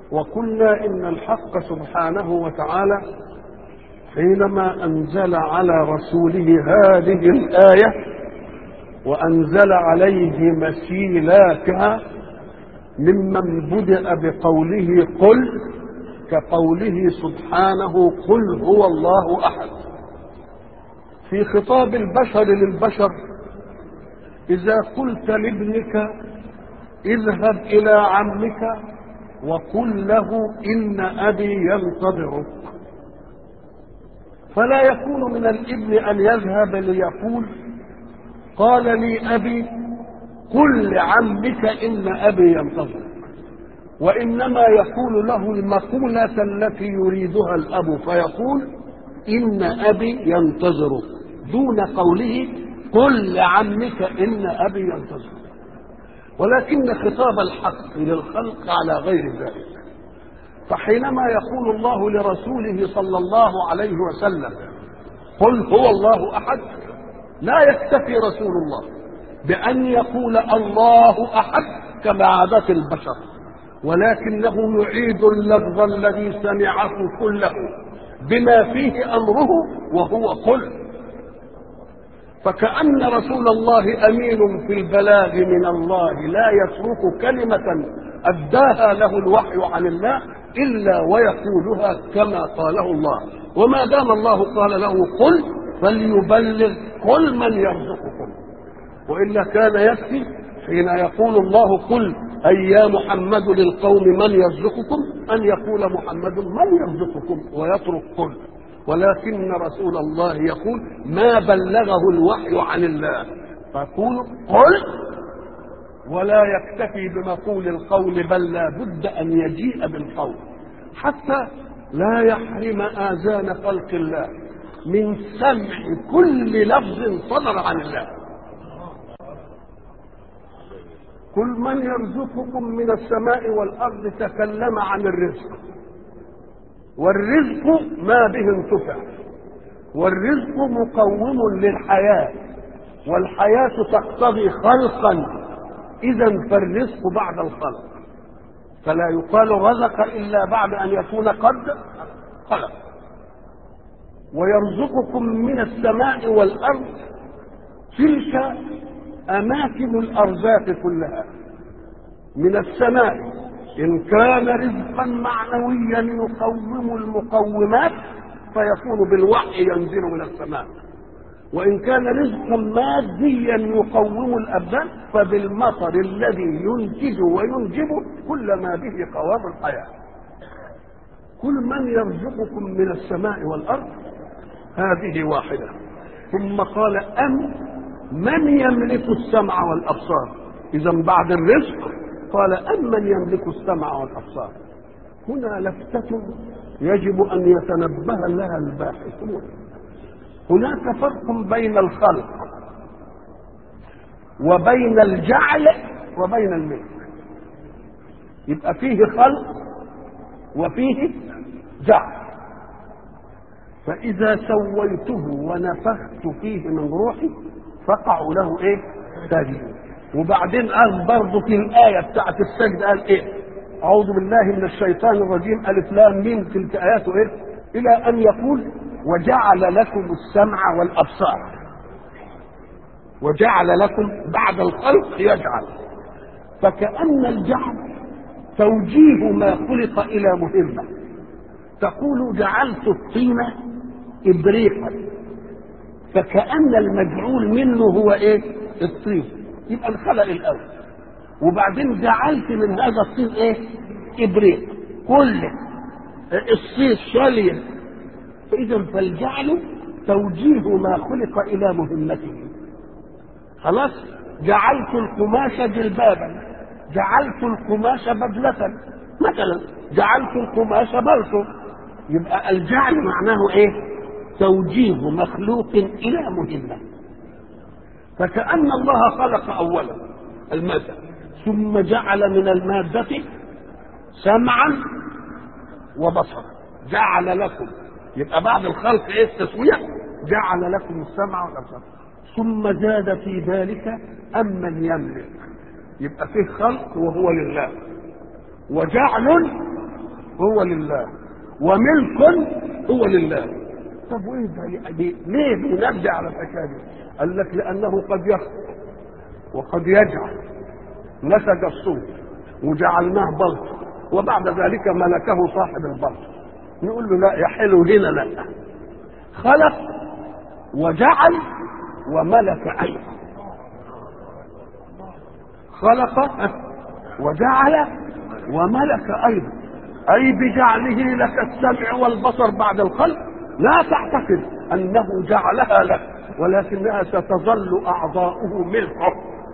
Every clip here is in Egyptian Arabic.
وقلنا إن الحق سبحانه وتعالى حينما أنزل على رسوله هذه الآية وأنزل عليه مسيلاتها ممن بدأ بقوله قل كقوله سبحانه قل هو الله أحد في خطاب البشر للبشر إذا قلت لابنك اذهب إلى عمك وقل له إن أبي ينتظرك فلا يكون من الابن أن يذهب ليقول قال لي أبي قل لعمك إن أبي ينتظرك وإنما يقول له المقولة التي يريدها الأب فيقول إن أبي ينتظرك دون قوله قل لعمك إن أبي ينتظرك ولكن خطاب الحق للخلق على غير ذلك فحينما يقول الله لرسوله صلى الله عليه وسلم قل هو الله احد لا يكتفي رسول الله بان يقول الله احد كما عادت البشر ولكنه يعيد اللفظ الذي سمعه كله بما فيه امره وهو قل فكأن رسول الله أمين في البلاغ من الله لا يترك كلمة أداها له الوحي عن الله إلا ويقولها كما قاله الله وما دام الله قال له قل فليبلغ قل من يرزقكم وإلا كان يكفي حين يقول الله قل أي يا محمد للقوم من يرزقكم أن يقول محمد من يرزقكم ويترك قل ولكن رسول الله يقول ما بلغه الوحي عن الله فيقول قل ولا يكتفي بمقول القول بل لا بد ان يجيء بالقول حتى لا يحرم اذان خلق الله من سمع كل لفظ صدر عن الله كل من يرزقكم من السماء والارض تكلم عن الرزق والرزق ما به انتفع والرزق مقوم للحياه والحياه تقتضي خلقا إذا فالرزق بعد الخلق فلا يقال رزق إلا بعد أن يكون قد خلق ويرزقكم من السماء والأرض تلك أماكن الأرزاق كلها من السماء إن كان رزقا معنويا يقوم المقومات فيكون بالوحي ينزل من السماء وإن كان رزقا ماديا يقوم الأبدان فبالمطر الذي ينتج وينجب كل ما به قوام الحياة كل من يرزقكم من السماء والأرض هذه واحدة ثم قال أم من يملك السمع والأبصار إذا بعد الرزق قال أم من يملك السمع والأبصار هنا لفتة يجب أن يتنبه لها الباحثون هناك فرق بين الخلق وبين الجعل وبين الملك يبقى فيه خلق وفيه جعل فإذا سويته ونفخت فيه من روحي فقعوا له ايه؟ ساجدين وبعدين قال برضه في الآية بتاعت السجد قال ايه؟ أعوذ بالله من الشيطان الرجيم ألف لام ميم تلك آياته ايه؟ إلى أن يقول وجعل لكم السمع والابصار وجعل لكم بعد الخلق يجعل فكأن الجعل توجيه ما خلق إلى مهمة تقول جعلت الطين إبريقا فكأن المجعول منه هو إيه؟ الطين يبقى الخلق الأول وبعدين جعلت من هذا الطين إيه؟ إبريق كل الصيص شاليه فإذا فالجعل توجيه ما خلق إلى مهمته خلاص جعلت القماش جلبابا جعلت القماش بدلة مثلا جعلت القماش بلطو يبقى الجعل معناه ايه توجيه مخلوق إلى مهمة فكأن الله خلق أولا المادة ثم جعل من المادة سمعا وبصرا جعل لكم يبقى بعد الخلق ايه التسوية جعل لكم السمع والابصار ثم زاد في ذلك امن يملك يبقى فيه خلق وهو لله وجعل هو لله وملك هو لله طب وايه ده دي- ليه بينبه على الحكايه دي؟ قال لك لانه قد يخطئ وقد يجعل نسج الصوت وجعلناه بلط وبعد ذلك ملكه صاحب البلط نقول له لا يا حلو هنا لا خلق وجعل وملك ايضا خلق وجعل وملك ايضا اي بجعله لك السمع والبصر بعد الخلق لا تعتقد انه جعلها لك ولكنها ستظل اعضاؤه ملكه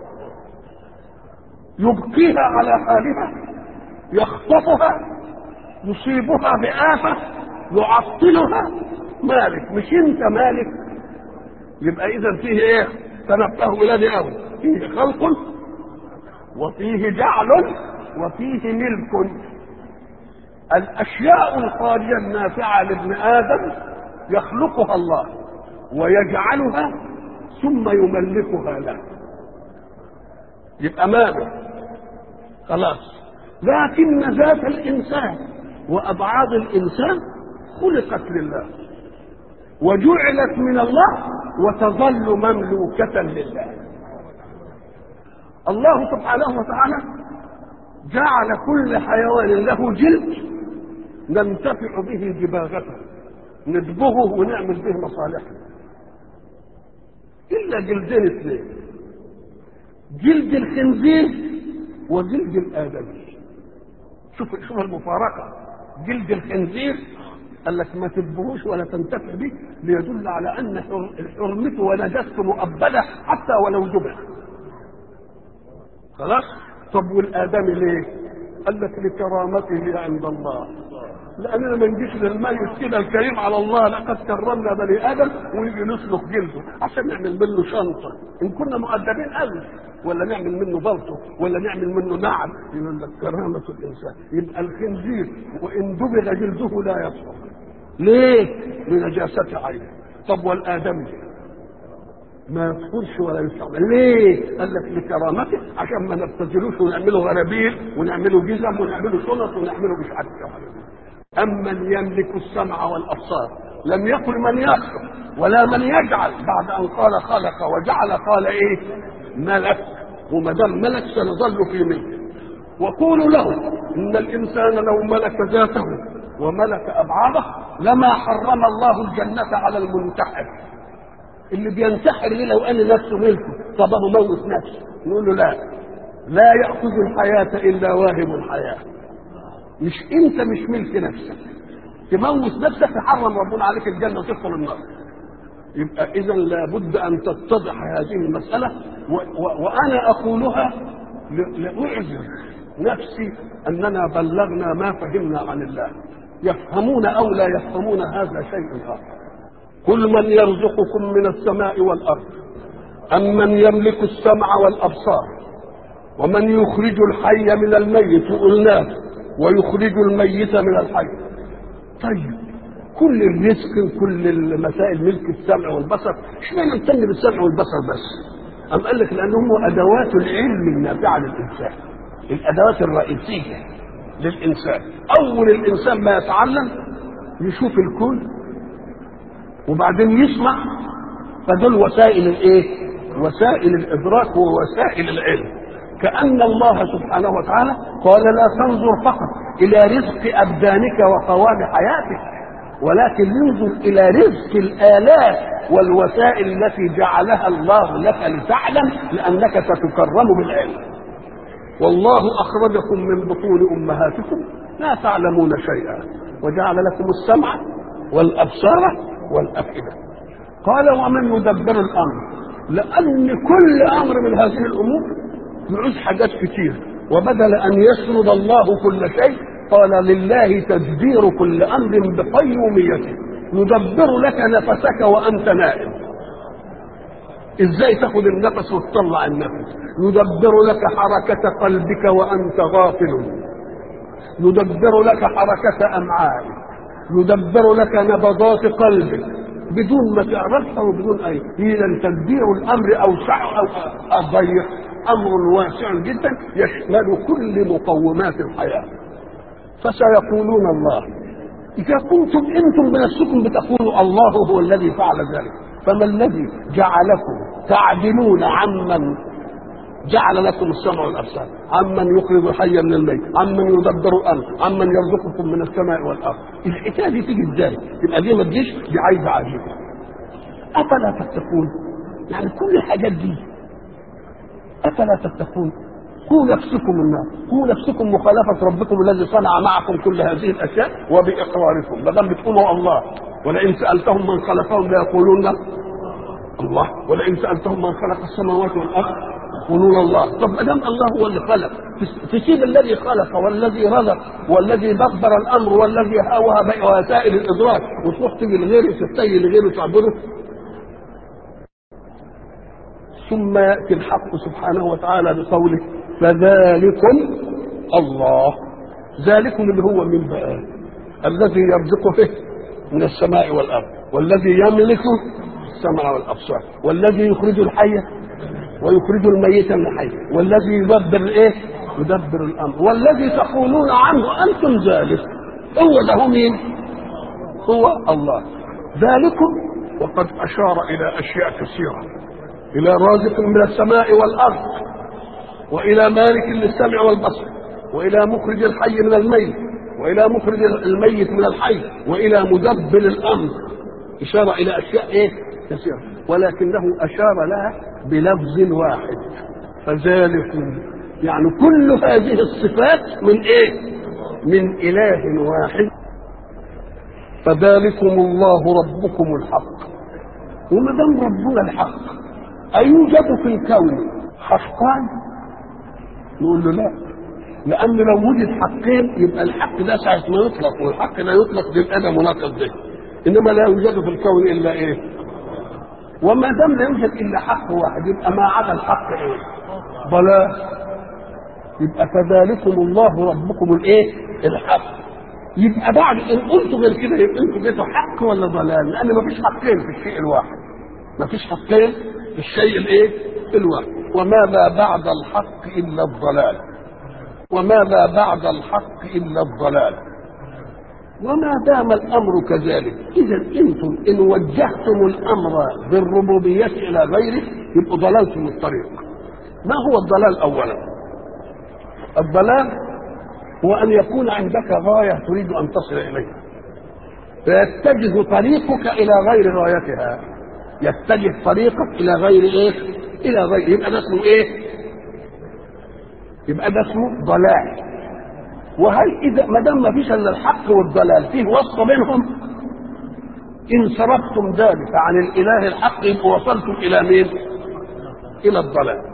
يبقيها على حالها يخطفها يصيبها بآفة يعطلها مالك مش انت مالك يبقى اذا فيه ايه تنبهوا ولادي قوي فيه خلق وفيه جعل وفيه ملك الاشياء الخارجه النافعه لابن ادم يخلقها الله ويجعلها ثم يملكها له يبقى ماذا خلاص لكن ذات الانسان وابعاد الانسان خلقت لله وجعلت من الله وتظل مملوكه لله الله سبحانه وتعالى جعل كل حيوان له جلد ننتفع به دباغته ندبغه ونعمل به مصالحنا الا جلدين اثنين جلد الخنزير وجلد الادمي شوف شوف المفارقه جلد الخنزير قال لك ما تدبروش ولا تنتفع به ليدل على ان حر- حرمته ونجاسته مؤبده حتى ولو ذبح خلاص طب والادمي ليه قال لك لكرامته عند الله لاننا ما نجيش للميت كده الكريم على الله لقد كرمنا بني ادم ونيجي نسلخ جلده عشان نعمل منه شنطه ان كنا مؤدبين قوي ولا نعمل منه بلطو ولا نعمل منه نعم يقول لك كرامه الانسان يبقى الخنزير وان دبغ جلده لا يصلح ليه؟ لنجاسه عينه طب والادمي ما يدخلش ولا يستعمل ليه؟ قال لك لكرامته عشان ما نبتذلوش ونعمله غرابيل ونعمله جزم ونعمله شنط ونعمله مش عارف إيه. أمن يملك السمع والأبصار لم يقل من يخلق ولا من يجعل بعد أن قال خلق وجعل قال إيه ملك وما دام ملك سنظل في ملكه وقولوا له إن الإنسان لو ملك ذاته وملك أبعاده لما حرم الله الجنة على المنتحر اللي بينتحر ليه لو قال نفسه ملكه طب هو موت نفسه نقول له لا لا يأخذ الحياة إلا واهب الحياة مش انت مش ملك نفسك تموت نفسك تحرم ربنا عليك الجنه وتدخل النار يبقى اذا لابد ان تتضح هذه المساله و و وانا اقولها ل- لاعذر نفسي اننا بلغنا ما فهمنا عن الله يفهمون او لا يفهمون هذا شيء اخر قل من يرزقكم من السماء والارض ام من يملك السمع والابصار ومن يخرج الحي من الميت وقلناه ويخرج الميت من الحي طيب كل الرزق كل المسائل ملك السمع والبصر اشمعنى نهتم بالسمع والبصر بس أم قال لك لأنهم أدوات العلم النافعة للإنسان الأدوات الرئيسية للإنسان أول الإنسان ما يتعلم يشوف الكون وبعدين يسمع فدول وسائل الايه؟ وسائل الادراك ووسائل العلم كأن الله سبحانه وتعالى قال لا تنظر فقط إلى رزق أبدانك وقوام حياتك ولكن انظر إلى رزق الآلات والوسائل التي جعلها الله لك لتعلم لأنك ستكرم بالعلم والله أخرجكم من بطون أمهاتكم لا تعلمون شيئا وجعل لكم السمع والأبصار والأفئدة قال ومن يدبر الأمر لأن كل أمر من هذه الأمور يعوز حاجات كتير وبدل أن يسرد الله كل شيء قال لله تدبير كل أمر بقيوميته يدبر لك نفسك وأنت نائم ازاي تاخد النفس وتطلع النفس يدبر لك حركة قلبك وأنت غافل يدبر لك حركة أمعائك يدبر لك نبضات قلبك بدون ما تعرفها وبدون أي إذا تدبير الأمر أوسع أو أضيق أمر واسع جدا يشمل كل مقومات الحياة فسيقولون الله إذا كنتم أنتم بنفسكم بتقولوا الله هو الذي فعل ذلك فما الذي جعلكم تعدلون عمن جعل لكم السمع والابصار عمن يخرج الحي من الميت عمن يدبر الامر عمن يرزقكم من السماء والارض الحكايه دي تيجي ازاي يبقى دي ما تجيش دي عايزه عجيبه افلا تتقون يعني كل الحاجات دي افلا تتقون قوا نفسكم النار قوا نفسكم مخالفة ربكم الذي صنع معكم كل هذه الأشياء وبإقراركم ما دام بتقولوا الله ولئن سألتهم من خلقهم ليقولون الله ولئن سألتهم من خلق السماوات والأرض يقولون الله طب ما دام الله هو اللي خلق تسيب الذي خلق والذي رزق والذي دبر الامر والذي هوى وسائل الادراك وتروح تيجي لغيره تستجي لغيره تعبده ثم ياتي الحق سبحانه وتعالى بقوله فذلكم الله ذلكم اللي هو من بقى الذي يرزق به من السماء والارض والذي يملك السمع والابصار والذي يخرج الحي ويخرج الميت من الحي والذي يدبر ايه يدبر الامر والذي تقولون عنه انتم ذلك هو له مين هو الله ذلكم وقد اشار الى اشياء كثيره الى رازق من السماء والارض والى مالك للسمع والبصر والى مخرج الحي من الميت والى مخرج الميت من الحي والى مدبر الامر اشاره الى اشياء ايه كثيره ولكنه اشار لها بلفظ واحد فذلكم يعني كل هذه الصفات من ايه من اله واحد فذلكم الله ربكم الحق وما دام ربنا الحق ايوجد في الكون حقان نقول له لا لان لو وجد حقين يبقى الحق ده ساعه ما يطلق والحق لا يطلق يبقى ده مناقض ده انما لا يوجد في الكون الا ايه وما دام لا يوجد الا حق واحد يبقى ما عدا الحق ايه ضلال يبقى فذلكم الله ربكم الايه الحق يبقى بعد ان قلتوا غير كده يبقى انتوا جيتوا حق ولا ضلال لان ما فيش حقين في الشيء الواحد ما فيش حقين في الشيء الايه الواحد وماذا بعد الحق الا الضلال وماذا بعد الحق الا الضلال وما دام الامر كذلك اذا انتم ان وجهتم الامر بالربوبيه الى غيره يبقوا ضللتم الطريق ما هو الضلال اولا الضلال هو ان يكون عندك غايه تريد ان تصل اليها فيتجه طريقك الى غير غايتها يتجه طريقك الى غير ايه الى غير يبقى ده اسمه ايه يبقى ده اسمه ضلال وهل اذا ما دام ما فيش الا الحق والضلال فيه وسط بينهم ان صرفتم ذلك عن الاله الحق يبقوا وصلتم الى مين الى الضلال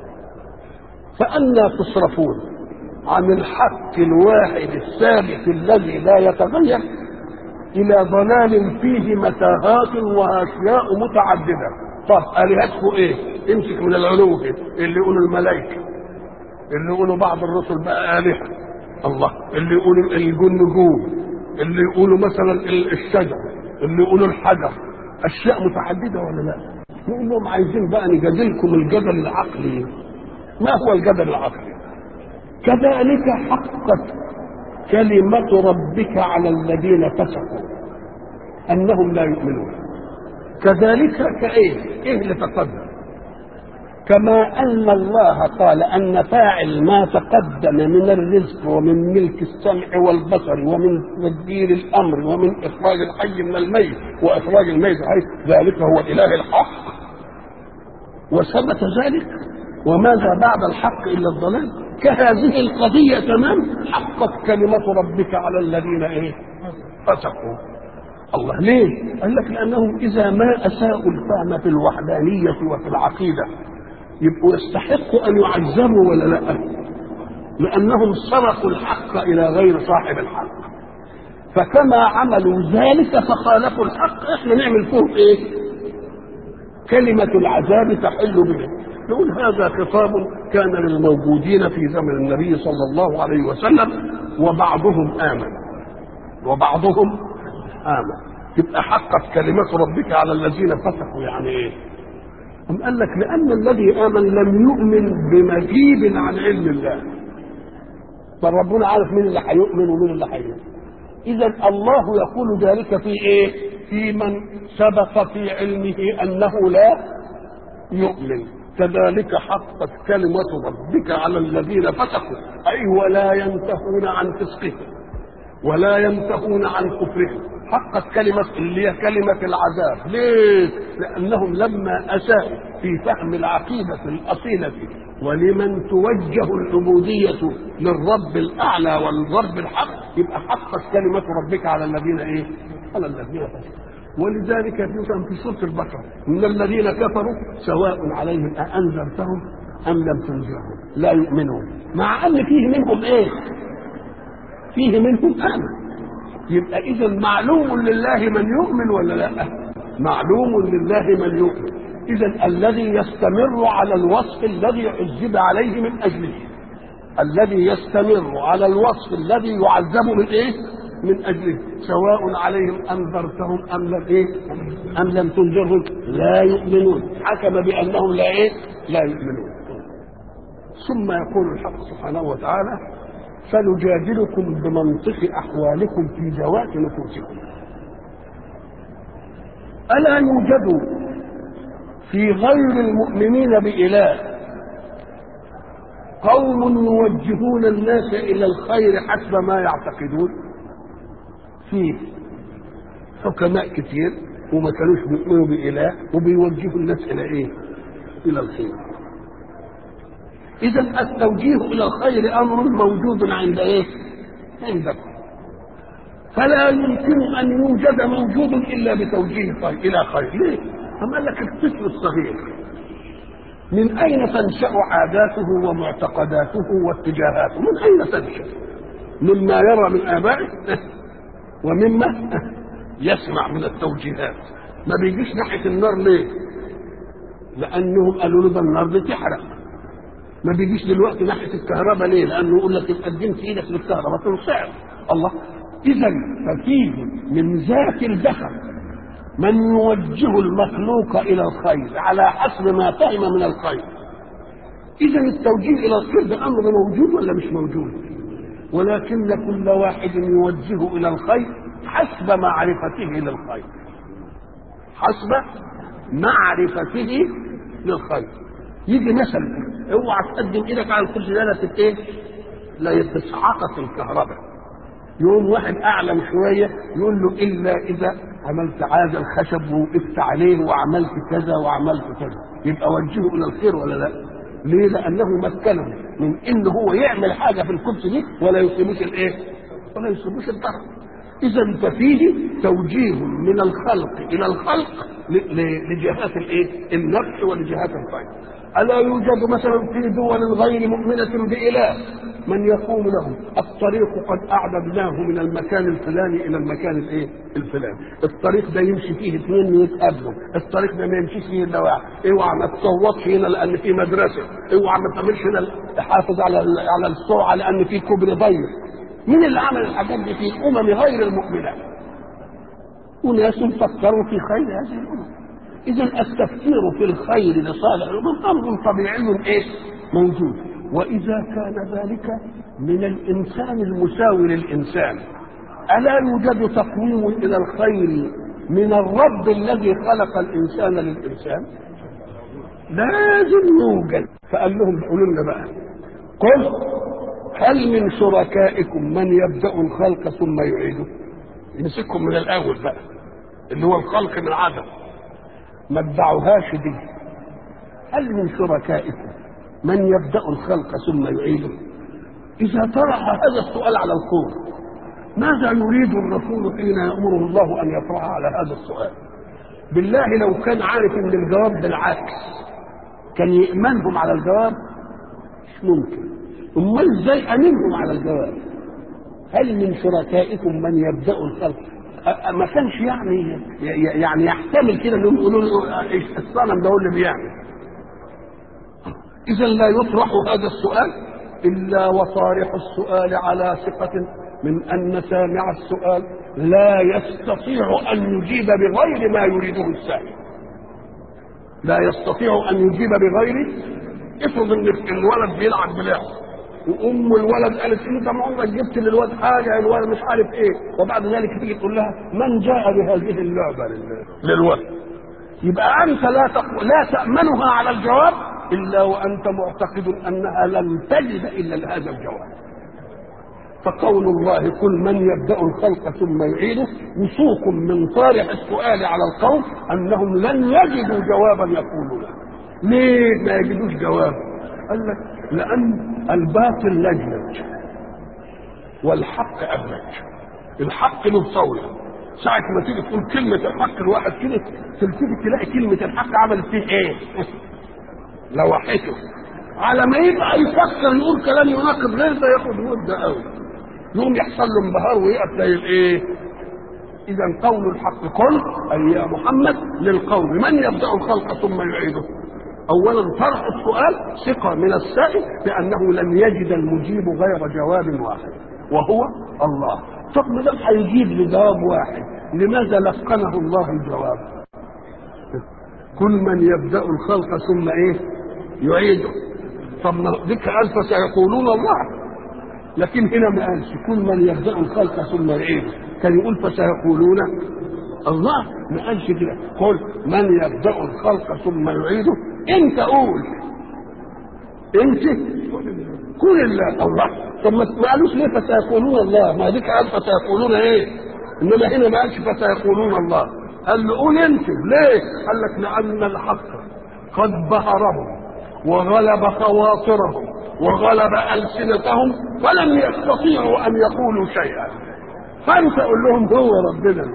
فأنا تصرفون عن الحق الواحد الثابت الذي لا يتغير إلى ضلال فيه متاهات وأشياء متعددة طب آلهتكم إيه؟ امسك من العلو كده اللي يقولوا الملائكة اللي يقولوا بعض الرسل بقى آلهة الله اللي يقولوا الجن نجوم اللي يقولوا مثلا الشجر اللي يقولوا الحجر أشياء متعددة ولا لا؟ نقول لهم عايزين بقى نجادلكم الجدل العقلي ما هو الجدل العقلي كذلك حقت كلمة ربك على الذين فسقوا أنهم لا يؤمنون كذلك كإيه؟ إيه اللي تقدم كما أن الله قال أن فاعل ما تقدم من الرزق ومن ملك السمع والبصر ومن تدبير الأمر ومن إخراج الحي من الميت وإخراج الميت الحي ذلك هو الإله الحق وثبت ذلك وماذا بعد الحق الا الضلال كهذه القضيه تمام حقت كلمه ربك على الذين ايه فسقوا الله ليه قال لك لانهم اذا ما اساءوا الفهم في الوحدانيه وفي العقيده يبقوا يستحقوا ان يعذبوا ولا لا لانهم صرفوا الحق الى غير صاحب الحق فكما عملوا ذلك فخالفوا الحق احنا نعمل فيهم ايه كلمه العذاب تحل بهم نقول هذا خطاب كان للموجودين في زمن النبي صلى الله عليه وسلم وبعضهم آمن وبعضهم آمن تبقى حقت كلمة ربك على الذين فسقوا يعني ايه؟ أم قال لك لأن الذي آمن لم يؤمن بمجيب عن علم الله فربنا عارف مين اللي هيؤمن ومين اللي هيؤمن اذا الله يقول ذلك في ايه في من سبق في علمه انه لا يؤمن كذلك حقت كلمة ربك على الذين فسقوا أي ولا ينتهون عن فسقهم ولا ينتهون عن كفرهم حقت كلمة اللي هي كلمة العذاب ليه؟ لأنهم لما أساءوا في فهم العقيدة الأصيلة ولمن توجه العبودية للرب الأعلى والرب الحق يبقى حقت كلمة ربك على الذين إيه؟ على الذين فسقوا ولذلك يقول في سورة البقرة إن الذين كفروا سواء عليهم أأنذرتهم أم لم تنذرهم لا يؤمنون مع أن فيه منهم إيه؟ فيه منهم آمن يبقى إذا معلوم لله من يؤمن ولا لا؟ معلوم لله من يؤمن إذا الذي يستمر على الوصف الذي عذب عليه من أجله الذي يستمر على الوصف الذي يعذب من إيه؟ من اجله سواء عليهم انذرتهم ام لم ايه ام لم تنذرهم لا يؤمنون حكم بانهم لا ايه لا يؤمنون ثم يقول الحق سبحانه وتعالى فنجادلكم بمنطق احوالكم في ذوات نفوسكم الا يوجد في غير المؤمنين باله قوم يوجهون الناس الى الخير حسب ما يعتقدون فيه حكماء كتير وما كانوش بيؤمنوا بإله وبيوجهوا الناس إلى إيه؟ إلى الخير. إذا التوجيه إلى الخير أمر موجود عند إيه؟ عندكم. فلا يمكن أن يوجد موجود إلا بتوجيه خير إلى خير، ليه؟ أما لك الطفل الصغير من أين تنشأ عاداته ومعتقداته واتجاهاته؟ من أين تنشأ؟ مما يرى من آبائه ومما يسمع من التوجيهات ما بيجيش ناحيه النار ليه؟ لانهم قالوا له ده النار بتحرق ما بيجيش دلوقتي ناحيه الكهرباء ليه؟ لانه يقول لك قدمت ايدك للكهرباء تنصعب الله اذا ففيه من ذات البشر من يوجه المخلوق الى الخير على حسب ما فهم من الخير اذا التوجيه الى الخير ده امر موجود ولا مش موجود؟ ولكن كل واحد يوجه الى الخير حسب معرفته للخير حسب معرفته للخير يجي مثلا اوعى تقدم ايدك على الكرسي ده لا ايه لا تسعقك الكهرباء يقوم واحد اعلم شويه يقول له الا اذا عملت هذا الخشب ووقفت عليه وعملت كذا وعملت كذا يبقى وجهه الى الخير ولا لا؟ ليه؟ لانه مكنه من ان هو يعمل حاجه في الكرسي دي ولا يصيبوش الايه؟ ولا يصيبوش الضرر. اذا ففيه توجيه من الخلق الى الخلق لجهات الايه؟ النفس ولجهات الخير. الا يوجد مثلا في دول غير مؤمنه باله من يقول له الطريق قد اعددناه من المكان الفلاني الى المكان الايه؟ الفلاني، الطريق ده يمشي فيه اثنين يتقابلوا، الطريق ده ما يمشيش فيه الا واحد، اوعى ما تصوتش هنا لان في مدرسه، اوعى ما تعملش هنا حافظ على على السرعه لان في كوبري ضيق. مين اللي عمل الحاجات دي في الامم غير المؤمنات؟ وناس فكروا في خير هذه الامم. اذا التفكير في الخير لصالح الامم امر طبيعي ايه؟ موجود. واذا كان ذلك من الانسان المساوي للانسان الا يوجد تقويم الى الخير من الرب الذي خلق الانسان للانسان لازم يوجد فقال لهم قولوا لنا بقى قل هل من شركائكم من يبدا الخلق ثم يعيده يمسكهم من الاول بقى اللي هو الخلق من عدم ما ادعوهاش دي هل من شركائكم من يبدا الخلق ثم يعيده اذا طرح هذا السؤال على الكون ماذا يريد الرسول حين يامره الله ان يطرح على هذا السؤال بالله لو كان عارف ان الجواب بالعكس كان يامنهم على الجواب مش ممكن امال ازاي امنهم على الجواب هل من شركائكم من يبدا الخلق ما كانش يعني يعني يحتمل كده انهم يقولوا له الصنم ده هو اللي بيعمل إذا لا يطرح هذا السؤال إلا وطارح السؤال على ثقة من أن سامع السؤال لا يستطيع أن يجيب بغير ما يريده السائل لا يستطيع أن يجيب بغير افرض أن الولد بيلعب بلعب وام الولد قالت انت ما عمرك جبت للواد حاجه الولد مش عارف ايه وبعد ذلك تيجي تقول لها من جاء بهذه اللعبه لل- للولد يبقى انت لا تق... لا تامنها على الجواب الا وانت معتقد انها لن تجد الا لهذا الجواب فقول الله كل من يبدا الخلق ثم يعيده وثوق من طارح السؤال على القوم انهم لن يجدوا جوابا يقولونه ليه ما يجدوش جواب قال لك لان الباطل لجلج والحق ابلج الحق له صوله ساعة ما تيجي تقول كلمة الحق الواحد كده تلتفت تلاقي كلمة الحق عملت فيه ايه؟ لوحته على ما يبقى يفكر يقول كلام يناقض غير ده ياخد مدة قوي يقوم يحصل له انبهار ويقف زي الايه؟ اذا قول الحق قل اي يا محمد للقوم من يبدا الخلق ثم يعيده اولا طرح السؤال ثقه من السائل بانه لن يجد المجيب غير جواب واحد وهو الله طب ما دام هيجيب لجواب واحد لماذا لقنه الله الجواب كل من يبدا الخلق ثم ايه يعيده طب ما ذكر قال فسيقولون الله لكن هنا ما قالش كل من يبدا الخلق ثم يعيده كان يقول فسيقولون الله ما قالش كده قل من يبدا الخلق ثم يعيده انت قول انت قول الله الله طب ما ما قالوش ليه فسيقولون الله ما ديك قال فسيقولون ايه انما هنا ما قالش فسيقولون الله قال له قول انت ليه قال لك لان الحق قد بهرهم وغلب خواطرهم وغلب ألسنتهم فلم يستطيعوا أن يقولوا شيئا فأنت قول لهم هو ربنا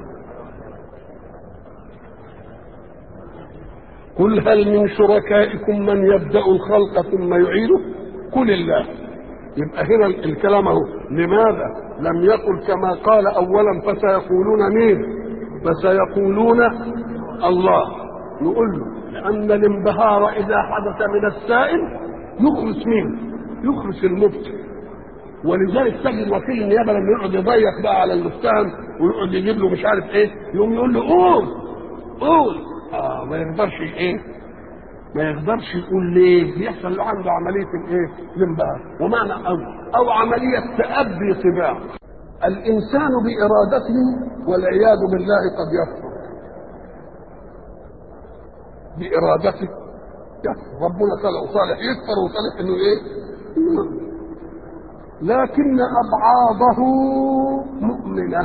قل هل من شركائكم من يبدأ الخلق ثم يعيده قل الله يبقى هنا الكلام اهو لماذا لم يقل كما قال اولا فسيقولون مين فسيقولون الله نقول له لان الانبهار اذا حدث من السائل يخرج مين يخرج المفتي ولذلك تجد وكيل النيابه لما يقعد يضيق بقى على المتهم ويقعد يجيب له مش عارف ايه يقوم يقول له قول قول اه ما يقدرش ايه ما يقدرش يقول ليه بيحصل له عنده عمليه الايه الانبهار ومعنى او او عمليه تأبي طباع الانسان بارادته والعياذ بالله قد يكفر بارادته يكفر ربنا خلقه صالح يكفر وصالح انه ايه لكن ابعاضه مؤمنه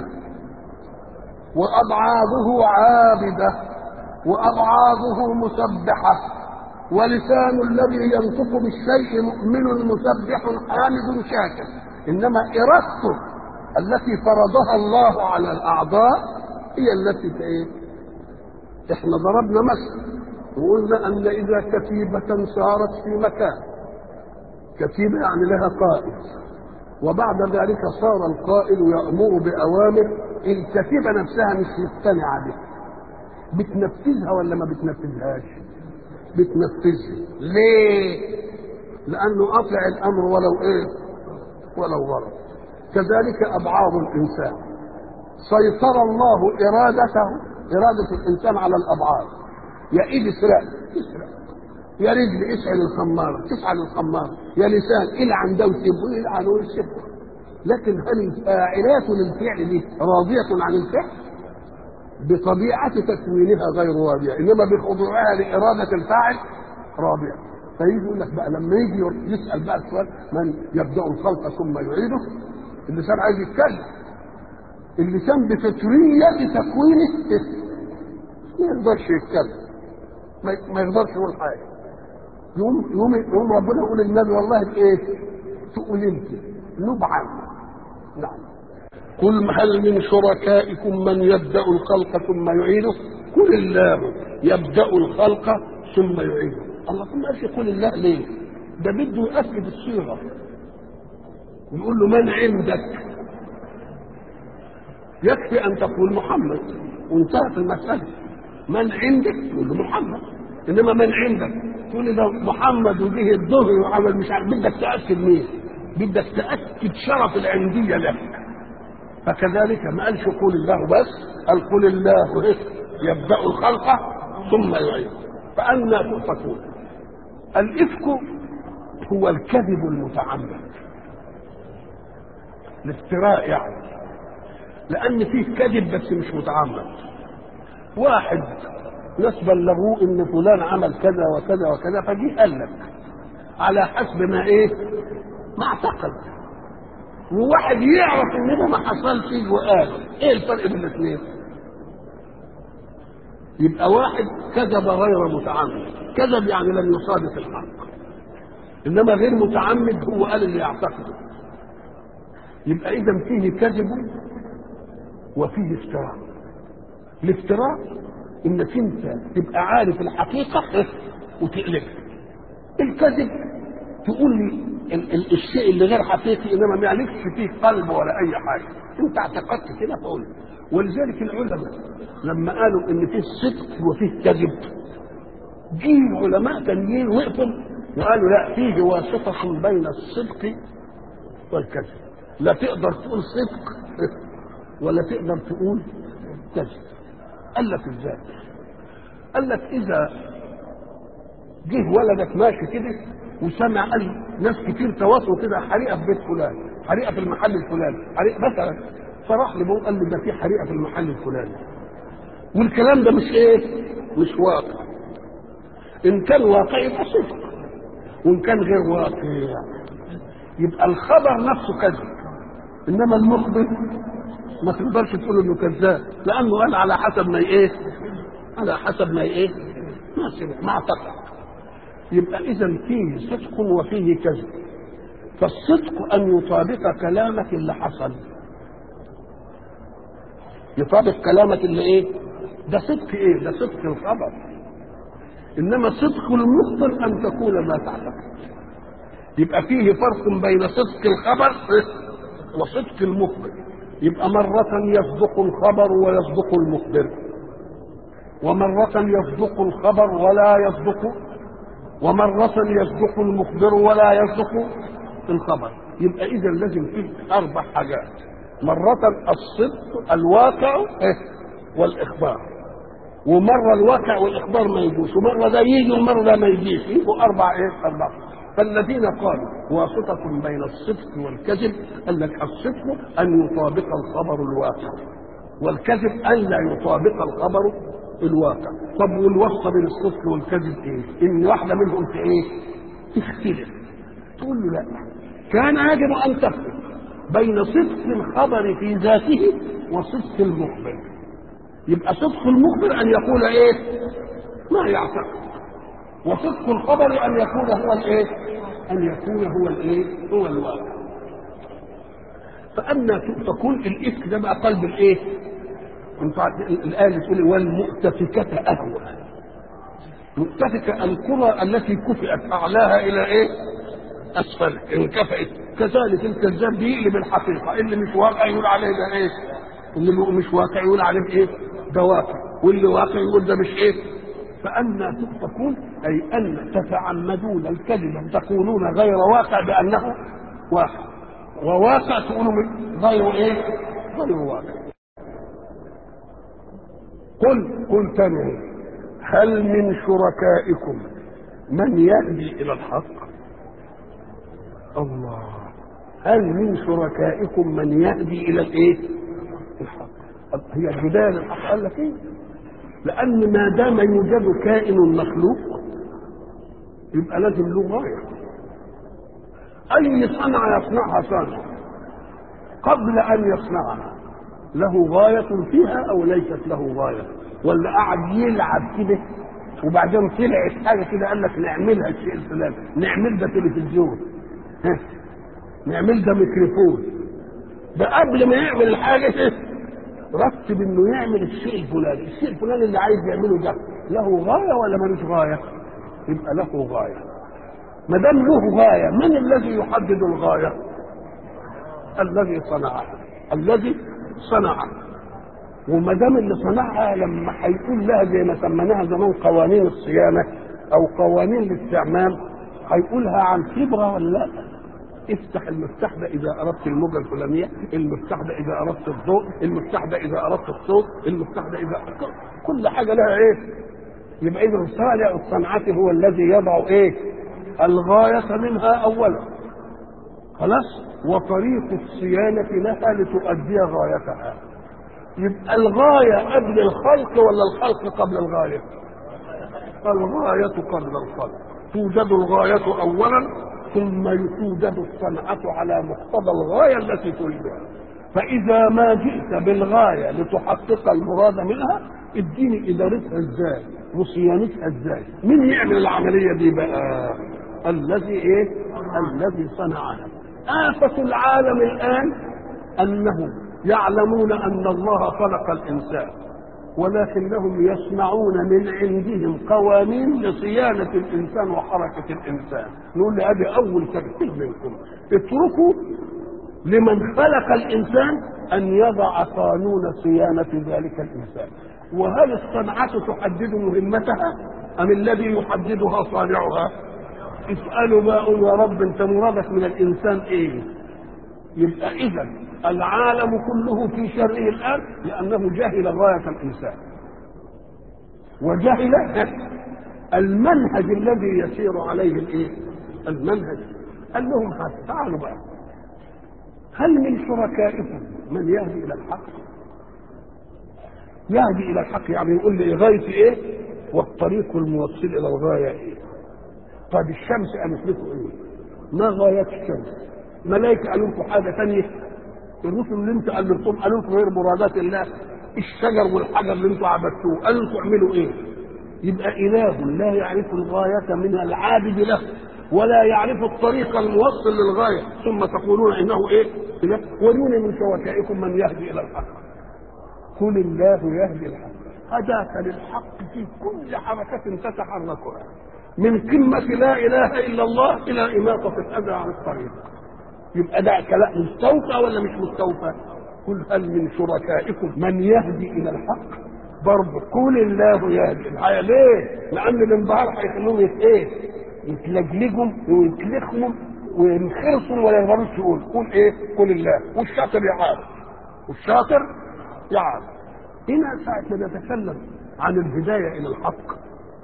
وابعاضه عابده وابعاضه مسبحه ولسان الذي ينطق بالشيء مؤمن مسبح حامد شاكر انما ارادته التي فرضها الله على الاعضاء هي التي ايه احنا ضربنا مثل وقلنا ان اذا كتيبه سارت في مكان كتيبه يعني لها قائد وبعد ذلك صار القائد يامر باوامر الكتيبه نفسها مش مقتنعه بها بتنفذها ولا ما بتنفذهاش بتنفذها ليه لانه اطع الامر ولو ايه ولو ورد كذلك ابعاض الانسان سيطر الله ارادته اراده الانسان على الابعاض يا ايد اسرق اسرق يا رجل اسعل الخمارة تفعل الخمارة يا لسان العن ده وسيبه العن وسيبه لكن هل الفاعلات للفعل دي راضية عن الفعل؟ بطبيعة تكوينها غير راضية إنما بخضوعها لإرادة الفاعل راضية فيجي يقول لك بقى لما يجي يسأل بقى السؤال من يبدأ الخلق ثم يعيده اللسان عايز يتكلم اللسان بفطرية تكوينه ما يقدرش يتكلم ما يقدرش يقول حاجة يوم يوم يوم ربنا يقول للنبي والله بايه؟ تقول انت نبعا نعم قل هل من شركائكم من يبدا الخلق ثم يعيده قل الله يبدا الخلق ثم يعيده الله ثم قالش قل الله ليه ده بده يؤكد الصيغه ويقول له من عندك يكفي ان تقول محمد وانتهت المساله من عندك تقول له محمد انما من عندك تقول لي ده محمد وجه الظهر وعمل مش عارف بدك تاكد مين بدك تاكد شرف العنديه لك فكذلك ما قالش قول الله بس قال قل الله يبدا الخلق ثم يعيد فأنا تؤفكون الإفك هو الكذب المتعمد الافتراء يعني لان فيه كذب بس مش متعمد واحد ناس بلغوه ان فلان عمل كذا وكذا وكذا فجه قال لك على حسب ما ايه ما اعتقد وواحد يعرف ان ده ما حصلش وقال ايه الفرق بين الاثنين يبقى واحد كذب غير متعمد كذب يعني لم يصادق الحق انما غير متعمد هو قال اللي يعتقده يبقى اذا فيه كذب وفيه افتراء الافتراء انك انت تبقى عارف الحقيقه وتقلبها الكذب تقول لي ال- ال- الشيء اللي غير حقيقي انما ما يعلقش فيه قلب ولا اي حاجه انت اعتقدت كده فقول ولذلك العلماء لما قالوا ان فيه صدق وفيه كذب جه علماء تانيين وقفوا وقالوا لا فيه واسطه بين الصدق والكذب لا تقدر تقول صدق ولا تقدر تقول كذب قال لك ازاي قال لك اذا جه ولدك ماشي كده وسمع قال ناس كتير تواصلوا كده حريقه في بيت فلان حريقه في المحل الفلاني حريقه مثلا فراح لابوه قال له ده في حريقه في المحل الفلاني والكلام ده مش ايه مش واقع ان كان واقع يبقى صدق وان كان غير واقع يبقى الخبر نفسه كذب انما المخبر ما تقدرش تقول انه كذاب لانه قال على حسب ما ايه على حسب ما ايه ما سمع ما اعتقد يبقى اذا فيه صدق وفيه كذب فالصدق ان يطابق كلامك اللي حصل يطابق كلامك اللي ايه ده صدق ايه ده صدق الخبر انما صدق المخبر ان تقول ما تعتقد يبقى فيه فرق بين صدق الخبر وصدق المخبر يبقى مرة يصدق الخبر ويصدق المخبر ومرة يصدق الخبر ولا يصدق ومرة يصدق المخبر ولا يصدق الخبر يبقى إذا لازم فيه أربع حاجات مرة الصدق الواقع والإخبار ومرة الواقع والإخبار ما يجوش ومرة ده يجي ومرة ده ما يجيش يبقوا أربع إيه أربع فالذين قالوا واسطة بين الصدق والكذب قال لك الصدق أن يطابق الخبر الواقع والكذب أن لا يطابق الخبر الواقع طب والوصفة بين الصدق والكذب إيه؟ إن واحدة منهم في إيه؟ تختلف تقول له لا كان يجب أن تفرق بين صدق الخبر في ذاته وصدق المخبر يبقى صدق المخبر أن يقول إيه؟ ما يعتقد وصدق الخبر ان يكون هو الايه؟ ان يكون هو الايه؟ هو الواقع. فأما تكون الإفك ده بقى قلب الإيه؟ انت الآية بتقول والمؤتفكة أهوى. مؤتفكة القرى التي كفئت أعلاها إلى إيه؟ أسفل انكفئت كذلك الكذاب بيقلب الحقيقة اللي مش واقع يقول عليه ده إيه؟ اللي مش واقع يقول عليه إيه؟ ده واقع واللي واقع يقول ده مش إيه؟ فأما تؤفكون أي أن تتعمدون الكذب تقولون غير واقع بأنه واقع وواقع تقولوا غير إيه؟ غير واقع قل قل تاني هل من شركائكم من يهدي إلى الحق الله هل من شركائكم من يهدي إلى الإيه؟ الحق هي الهداية للحق قال لك إيه؟ لأن ما دام يوجد كائن مخلوق يبقى لازم له غاية أي صنعة يصنعها صانع قبل أن يصنعها له غاية فيها أو ليست له غاية ولا قعد يلعب كده وبعدين طلعت حاجة كده قال لك نعملها الشيء الفلاني نعمل ده تلفزيون ها نعمل ده ميكروفون ده قبل ما يعمل الحاجة رتب انه يعمل الشيء الفلاني الشيء الفلاني اللي عايز يعمله ده له غايه ولا ملوش غايه يبقى له غايه ما دام له غايه من الذي يحدد الغايه الذي صنعها الذي صنعها وما دام اللي صنعها لما هيقول لها زي ما سميناها زمان قوانين الصيانه او قوانين الاستعمال هيقولها عن خبره ولا لا افتح المفتاح ده اذا اردت الموجه الفلانيه المفتاح ده اذا اردت الضوء المفتاح ده اذا اردت الصوت المفتاح ده اذا كل حاجه لها ايه يبقى اذا صانع الصنعه هو الذي يضع ايه الغاية منها أولا خلاص وطريق الصيانة لها لتؤدي غايتها يبقى الغاية قبل الخلق ولا الخلق قبل الغاية الغاية قبل الخلق توجد الغاية أولا ثم توجد الصنعة على مقتضى الغاية التي تريدها فإذا ما جئت بالغاية لتحقق المراد منها اديني إدارتها ازاي وصيانتها ازاي مين يعمل العملية دي بقى الذي ايه الذي صنعها آفة العالم الآن أنهم يعلمون أن الله خلق الإنسان ولكنهم يصنعون من عندهم قوانين لصيانة الإنسان وحركة الإنسان نقول له هذه أول ترتيب منكم اتركوا لمن خلق الإنسان أن يضع قانون صيانة ذلك الإنسان وهل الصنعة تحدد مهمتها أم الذي يحددها صانعها اسألوا ما أقول يا رب أنت مرادك من الإنسان إيه يبقى إذا العالم كله في شره الآن لأنه جهل غاية الإنسان وجهل المنهج الذي يسير عليه الإيه المنهج قال لهم تعالوا بقى هل من شركائكم من يهدي إلى الحق يهدي إلى الحق يعني يقول لي غاية إيه والطريق الموصل إلى الغاية إيه طيب الشمس قالت لكم ايه؟ ما غايات الشمس؟ ملائكة قالوا لكم حاجة ثانية الرسل اللي انتوا قلبتم قالوا لكم غير مرادات الله الشجر والحجر اللي انتوا عبدتوه قالوا لكم اعملوا ايه؟ يبقى إله لا يعرف الغاية من العابد له ولا يعرف الطريق الموصل للغاية ثم تقولون إنه إيه؟ إله ولون من شركائكم من يهدي إلى الحق قل الله يهدي الحق هداك للحق في كل حركة تتحركها من قمة لا إله إلا الله إلى إماطة الأذى عن الطريق يبقى ده كلام مستوفى ولا مش مستوفى؟ قل هل من شركائكم من يهدي إلى الحق؟ برضه قل الله يهدي الحياة ليه؟ لأن الانبهار هيخلوهم يت إيه؟ يتلجلجوا ويتلخموا وينخرصوا ولا يقدروش يقول قل إيه؟ قل الله والشاطر يعارف والشاطر يعارف هنا ساعة ما نتكلم عن الهداية إلى الحق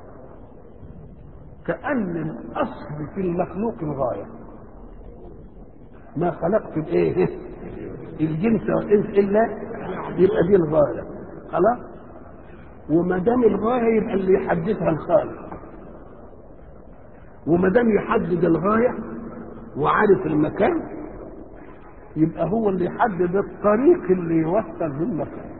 كأن الأصل في المخلوق الغاية ما خلقت الإيه الجنس والإنس إلا يبقى دي الغاية خلاص وما دام الغاية يبقى اللي يحددها الخالق وما دام يحدد الغاية وعارف المكان يبقى هو اللي يحدد الطريق اللي يوصل للمكان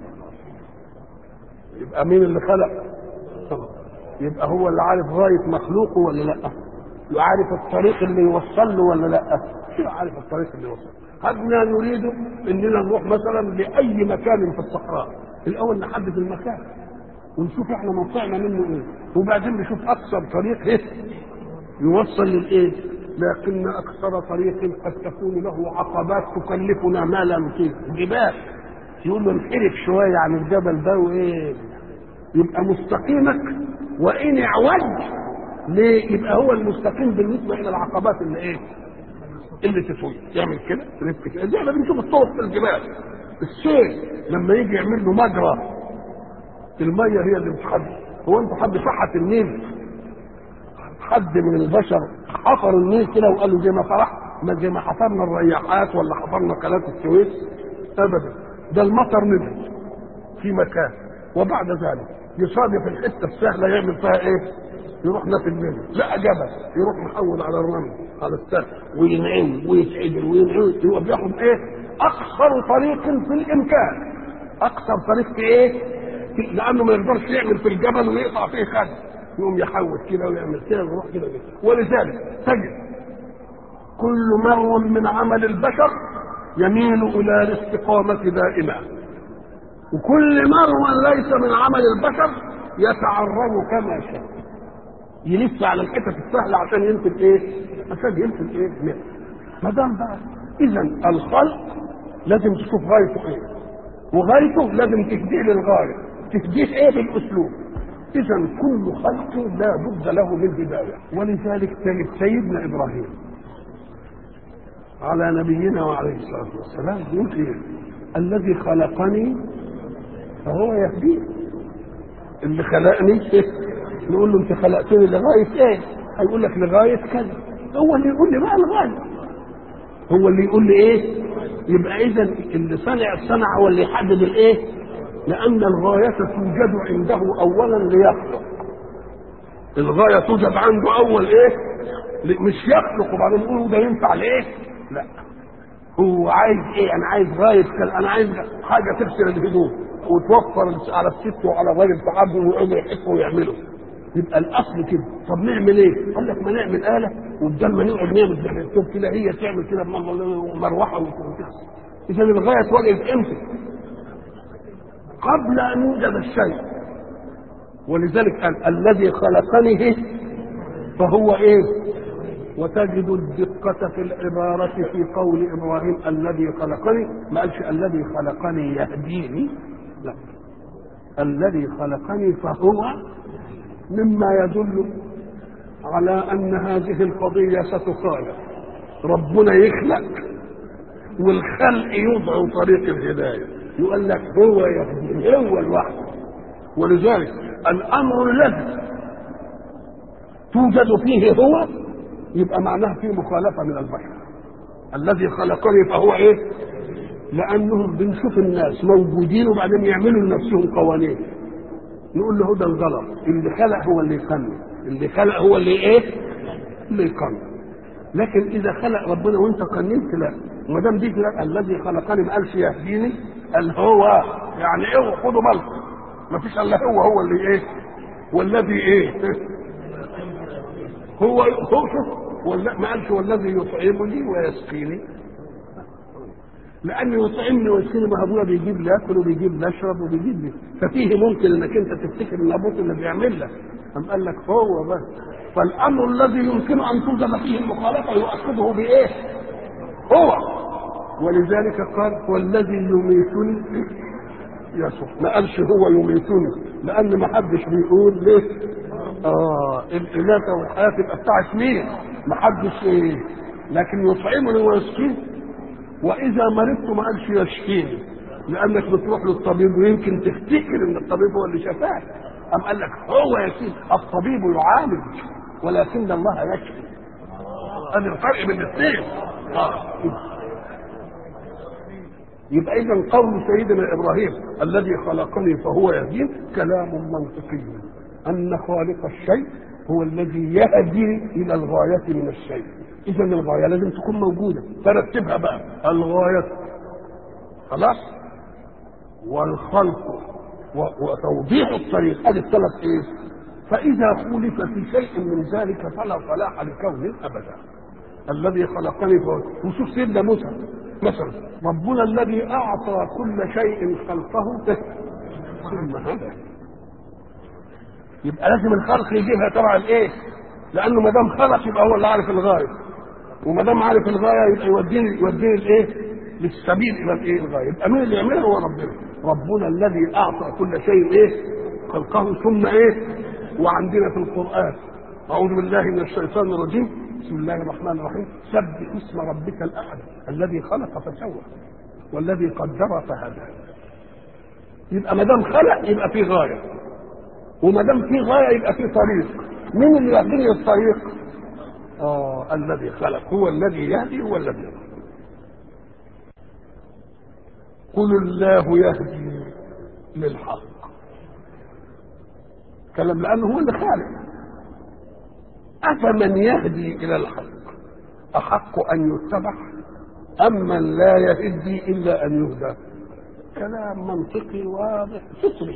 يبقى مين اللي خلق يبقى هو اللي عارف غاية مخلوقه ولا لا يعرف الطريق اللي يوصل له ولا لا شو عارف الطريق اللي يوصل هدنا نريد اننا نروح مثلا لاي مكان في الصحراء الاول نحدد المكان ونشوف احنا موقعنا منه ايه وبعدين نشوف اقصر طريق ايه يوصل للايه لكن اكثر طريق قد تكون له عقبات تكلفنا ما لا نطيق جبال يقول له انحرف شويه عن الجبل ده وايه يبقى مستقيمك وان اعوج ليه يبقى هو المستقيم بالنسبه الى العقبات اللي ايه اللي تسوي يعمل كده تلف كده زي ما بنشوف الطرق في الجبال السيل لما يجي يعمل له مجرى الميه هي اللي بتحد هو انت حد صحت النيل حد من البشر حفر النيل كده وقال له زي ما فرح ما زي ما حفرنا الرياحات ولا حفرنا قناه السويس ابدا ده المطر نزل في مكان وبعد ذلك يصادف الحته السهله يعمل فيها ايه؟ يروح نافل منه لا جبل يروح محول على الرمل على السهل وينعم ويتعدل وينعم يبقى بياخد ايه؟ اقصر طريق في الامكان اقصر طريق في ايه؟ في لانه ما يقدرش يعمل في الجبل ويقطع فيه خد يقوم يحول كده ويعمل كده ويروح كده كده ولذلك تجد كل مرو من عمل البشر يميل الى الاستقامه دائما وكل مرو ليس من عمل البشر يتعرض كما شاء يلف على الحتت السهله عشان ينتج ايه؟ عشان ينتج ايه؟ مال ما دام بقى اذا الخلق لازم تشوف غايته ايه؟ وغايته لازم تهديه للغايه تهديه ايه بالاسلوب؟ اذا كل خلق لا بد له من بدايه ولذلك تجد سيدنا ابراهيم على نبينا وعليه الصلاه والسلام يقول ايه؟ الذي خلقني فهو يهديه اللي خلقني نقول له انت خلقتني لغايه ايه؟ هيقول لك لغايه كذا هو اللي يقول لي بقى الغايه هو اللي يقول لي ايه يبقى اذا اللي صنع الصنع هو اللي يحدد الايه لان الغايه توجد عنده اولا ليخلق الغايه توجد عنده اول ايه مش يخلق وبعدين يقول ده ينفع لايه لا هو عايز ايه انا عايز غايه كده انا عايز حاجه تغسل الهدوم وتوفر على الست وعلى الراجل تعبهم ويقعدوا يحكوا ويعملوا يبقى الاصل كده طب نعمل ايه؟ قال لك ما نعمل اله وبدل ما نقعد نعمل بالحساب كده هي تعمل كده مروحه وكده اذا الغايه اتوجدت امتى؟ قبل ان يوجد الشيء ولذلك قال الذي خلقني فهو ايه؟ وتجد الدقة في العبارة في قول إبراهيم الذي خلقني ما قالش الذي خلقني يهديني لا الذي خلقني فهو مما يدل على أن هذه القضية ستخالف ربنا يخلق والخلق يوضع طريق الهداية يقول لك هو يهديني هو الوحد ولذلك الأمر الذي توجد فيه هو يبقى معناه فيه مخالفة من البشر الذي خلقني فهو ايه لانهم بنشوف الناس موجودين وبعدين يعملوا لنفسهم قوانين نقول له ده الغلط اللي خلق هو اللي يقنن اللي خلق هو اللي ايه اللي يقنن لكن اذا خلق ربنا وانت قننت لا ما دام دي لا الذي خلقني ما قالش يهديني قال هو يعني ايه خدوا بالكم ما فيش الا هو هو اللي ايه والذي ايه هو هو شوف ولا ما قالش والذي يطعمني ويسقيني لان يطعمني ويسقيني ما ابويا بيجيب لي اكل وبيجيب لي اشرب وبيجيب لي ففيه ممكن انك انت تفتكر ان ابوك اللي بيعمل لك قام قال لك هو بس فالامر الذي يمكن ان توجد فيه المخالفه يؤكده بايه؟ هو ولذلك قال والذي يميتني يصف ما قالش هو يميتني لان ما حدش بيقول ليه اه الإماتة والحياة تبقى بتاعت مين؟ ما حدش ايه لكن يطعمني ويسقيني وإذا مرضت ما قالش يشفيني لأنك بتروح للطبيب ويمكن تفتكر إن الطبيب هو اللي شفاك أم قال لك هو يشفي الطبيب يعالج ولكن الله يشفي هذا الفرق بين الاثنين آه. يبقى إذا قول سيدنا إبراهيم الذي خلقني فهو يهدين كلام منطقي أن خالق الشيء هو الذي يهدي إلى الغاية من الشيء إذا الغاية لازم تكون موجودة ترتبها بقى الغاية خلاص والخلق وتوضيح الطريق هذه الثلاث إيه فإذا خولف في شيء من ذلك فلا صلاح لكون أبدا الذي خلقني فهو وشوف سيدنا موسى مثلا ربنا الذي أعطى كل شيء خلقه ثم هدى يبقى لازم الخلق يجيبها تبع الايه؟ لانه ما دام خلق يبقى هو اللي عارف الغايه وما دام عارف الغايه يبقى يوديني يوديني الايه؟ للسبيل الى الايه الغايه يبقى مين اللي يعملها هو ربنا ربنا الذي اعطى كل شيء ايه؟ خلقه ثم ايه؟ وعندنا في القران اعوذ بالله من الشيطان الرجيم بسم الله الرحمن الرحيم سبح اسم ربك الاعلى الذي خلق فسوى والذي قدر فهدى يبقى ما دام خلق يبقى في غايه وما دام في غايه يبقى في طريق مين اللي يهديني الطريق اه الذي خلق هو الذي يهدي هو الذي يهدي قل الله يهدي للحق كلام لانه هو اللي خالق افمن يهدي الى الحق احق ان يتبع ام من لا يهدي الا ان يهدى كلام منطقي واضح فطري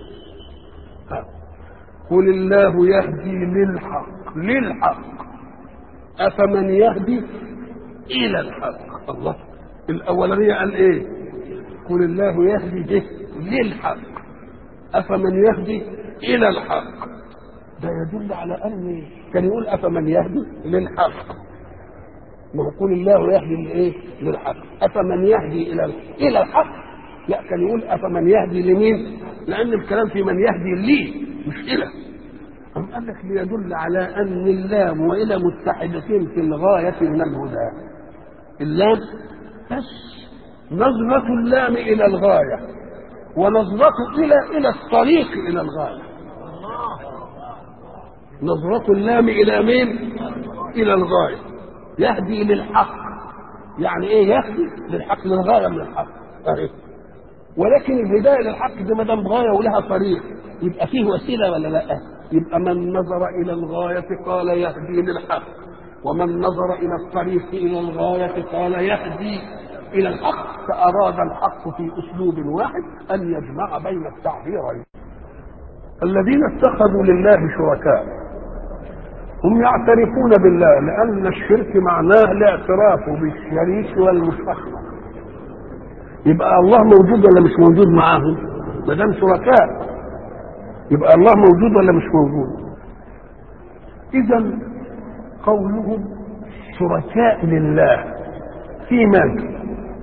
قل الله يهدي للحق للحق أفمن يهدي إلى الحق الله الأولانية قال إيه قل الله يهدي به للحق أفمن يهدي إلى الحق ده يدل على أن كان يقول أفمن يهدي للحق ما هو قل الله يهدي لإيه للحق أفمن يهدي إلى إلى الحق لا كان يقول أفمن يهدي لمين لأن الكلام في من يهدي لي مش إلى أم قال لك ليدل على أن اللام وإلى متحدتين في الغاية من الهدى اللام بس نظرة اللام إلى الغاية ونظرة إلى إلى الطريق إلى الغاية نظرة اللام إلى مين؟ إلى الغاية يهدي للحق يعني ايه يهدي للحق للغايه من الحق أهي. ولكن الهدايه للحق دي ما دام غايه ولها طريق يبقى فيه وسيله ولا لا؟ يبقى من نظر الى الغايه قال يهدي للحق ومن نظر الى الطريق الى الغايه قال يهدي الى الحق فاراد الحق في اسلوب واحد ان يجمع بين التعبيرين الذين اتخذوا لله شركاء هم يعترفون بالله لان الشرك معناه الاعتراف بالشريك والمشرك يبقى الله موجود ولا مش موجود معاهم ما دام شركاء يبقى الله موجود ولا مش موجود اذا قولهم شركاء لله في من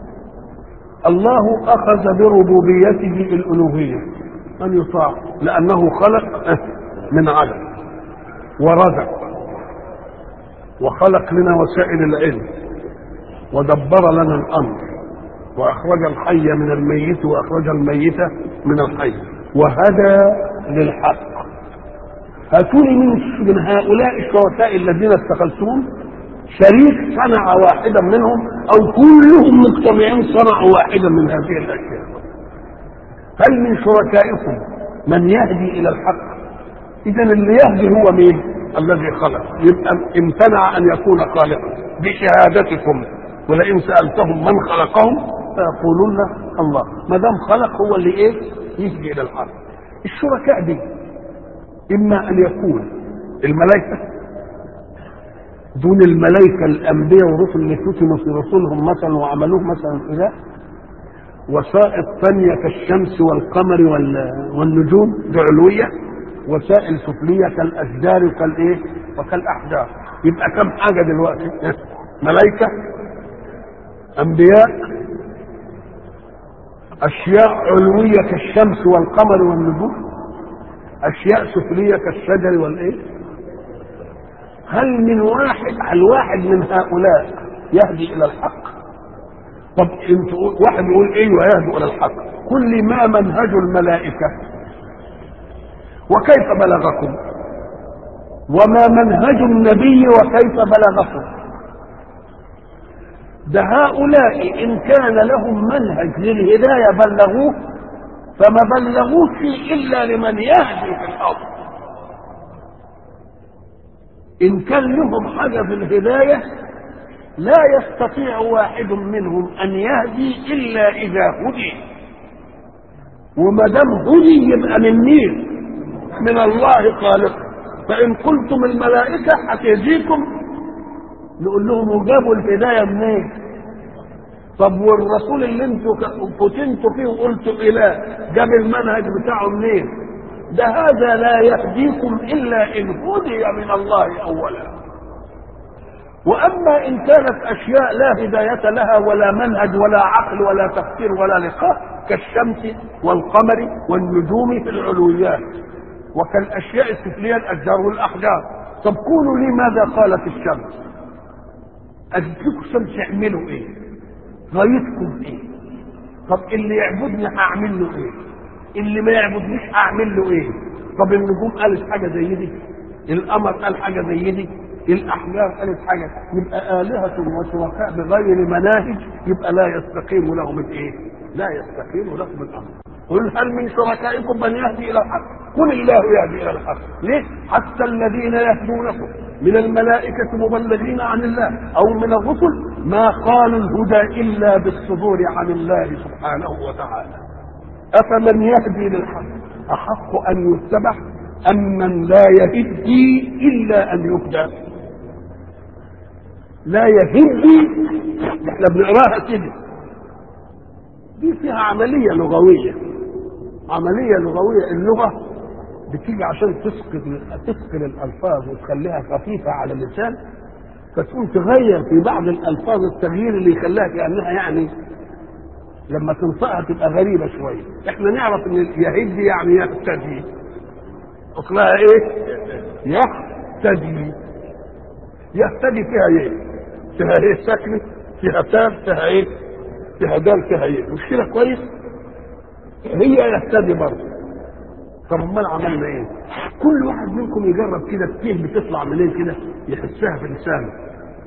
الله اخذ بربوبيته الالوهيه ان يطاع لانه خلق من عدم ورزق وخلق لنا وسائل العلم ودبر لنا الامر واخرج الحي من الميت واخرج الميت من الحي وهدى للحق هاتوني من من هؤلاء الشركاء الذين اتخذتهم شريك صنع واحدا منهم او كلهم مجتمعين صنعوا واحدا من هذه الاشياء هل من شركائكم من يهدي الى الحق اذا اللي يهدي هو مين الذي خلق يبقى امتنع ان يكون خالقا بشهادتكم ولئن سالتهم من خلقهم فيقولون الله ما دام خلق هو اللي ايه يهدي الى الحق الشركاء دي اما ان يكون الملائكه دون الملائكه الانبياء والرسل اللي كتبوا في رسلهم مثلا وعملوه مثلا اله وسائط ثانيه كالشمس والقمر والنجوم دي علويه وسائل سفليه كالاشجار وكالايه وكالاحجار يبقى كم حاجه دلوقتي ملائكه انبياء اشياء علويه كالشمس والقمر والنجوم اشياء سفليه كالشجر والايه هل من واحد هل واحد من هؤلاء يهدي الى الحق طب انت واحد يقول ايوه يهدي الى الحق كل ما منهج الملائكه وكيف بلغكم وما منهج النبي وكيف بلغكم ده هؤلاء ان كان لهم منهج للهدايه بلغوه فما بلغوش الا لمن يهدي في الارض ان كان لهم حاجه في الهدايه لا يستطيع واحد منهم ان يهدي الا اذا هدي وما دام هدي يبقى من مين من الله خالق فان قلتم الملائكه هتهديكم نقول لهم وجابوا الهدايه منين طب والرسول اللي انتوا فتنتوا فيه وقلتوا اله جاب المنهج بتاعه منين ده هذا لا يهديكم الا ان هدي من الله اولا واما ان كانت اشياء لا هدايه لها ولا منهج ولا عقل ولا تفكير ولا لقاء كالشمس والقمر والنجوم في العلويات وكالاشياء السفليه الاشجار والاحجار طب قولوا لي ماذا قالت الشمس اديكم الشمس اعملوا ايه غايتكم ايه طب اللي يعبدني هعمل له ايه اللي ما يعبدنيش هعمل له ايه طب النجوم قالت حاجه زي دي القمر قال حاجه زي دي الاحجار قالت حاجه يبقى الهه وشركاء بغير مناهج يبقى لا يستقيم لهم الايه لا يستقيم لهم الامر قل هل من شركائكم من يهدي الى الحق قل الله يهدي الى الحق ليه حتى الذين يهدونكم من الملائكة مبلغين عن الله أو من الرسل ما قالوا الهدى إلا بالصدور عن الله سبحانه وتعالى أفمن يهدي للحق أحق أن يتبع أم من لا يهدي إلا أن يهدى لا يهدي احنا بنقراها كده دي فيها عملية لغوية عملية لغوية اللغة بتيجي عشان تثقل تثقل الألفاظ وتخليها خفيفة على اللسان فتقوم تغير في بعض الألفاظ التغيير اللي يخليها كأنها يعني لما تنطقها تبقى غريبة شوية احنا نعرف ان يهدي يعني يهتدي اصلها ايه يهتدي يهتدي فيها ايه فيها ايه ساكنة فيها تاب فيها ايه فيها دال فيها ايه مش كده كويس هي يهتدي برضه طب امال عملنا ايه كل واحد منكم يجرب كده التيه بتطلع منين كده يحسها في لسانه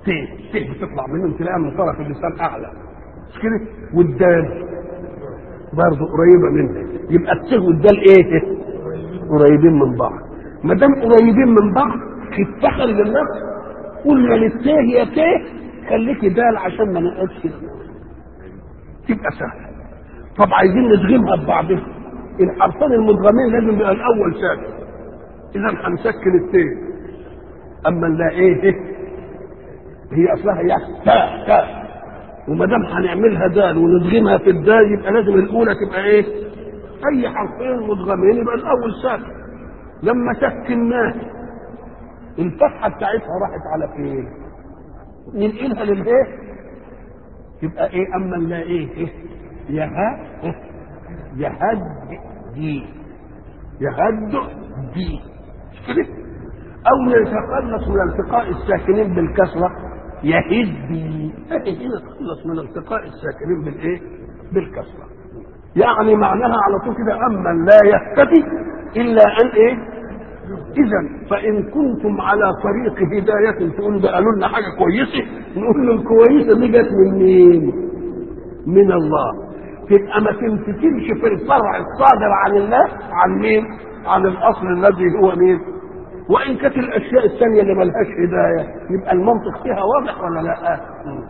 ت ت بتطلع منهم تلاقيها من طرف اللسان اعلى مش كده والدال برضه قريبه منها يبقى الت والدال ايه قريبين من بعض ما دام قريبين من بعض تفتخر بالنفس قلنا للت هي ت خليكي دال عشان ما نقعدش كده تبقى سهله طب عايزين ندغمها ببعضها الحرفين المدغمين لازم يبقى الاول ساكن اذا هنسكن التين اما نلاقي ايه هي اصلها يا تا تا وما دام هنعملها دال وندغمها في الدال يبقى لازم الاولى تبقى ايه اي حرفين مدغمين يبقى الاول ساكن لما سكناه الفتحه بتاعتها راحت على فين ننقلها للايه يبقى ايه اما نلاقي ايه, إيه؟ يهد يهد دي يهد دي مش كده او يتخلص من التقاء الساكنين بالكسره يهدي يتخلص من التقاء الساكنين بالايه بالكسره يعني معناها على طول كده اما لا يهتدي الا ان ايه اذا فان كنتم على طريق هدايه تقولوا ده قالوا لنا حاجه كويسه نقول له الكويسه دي جت من مين من الله تبقى ما تمسكنش في الفرع الصادر عن الله عن مين عن الاصل الذي هو مين وان كانت الاشياء الثانيه اللي ملهاش هدايه يبقى المنطق فيها واضح ولا لا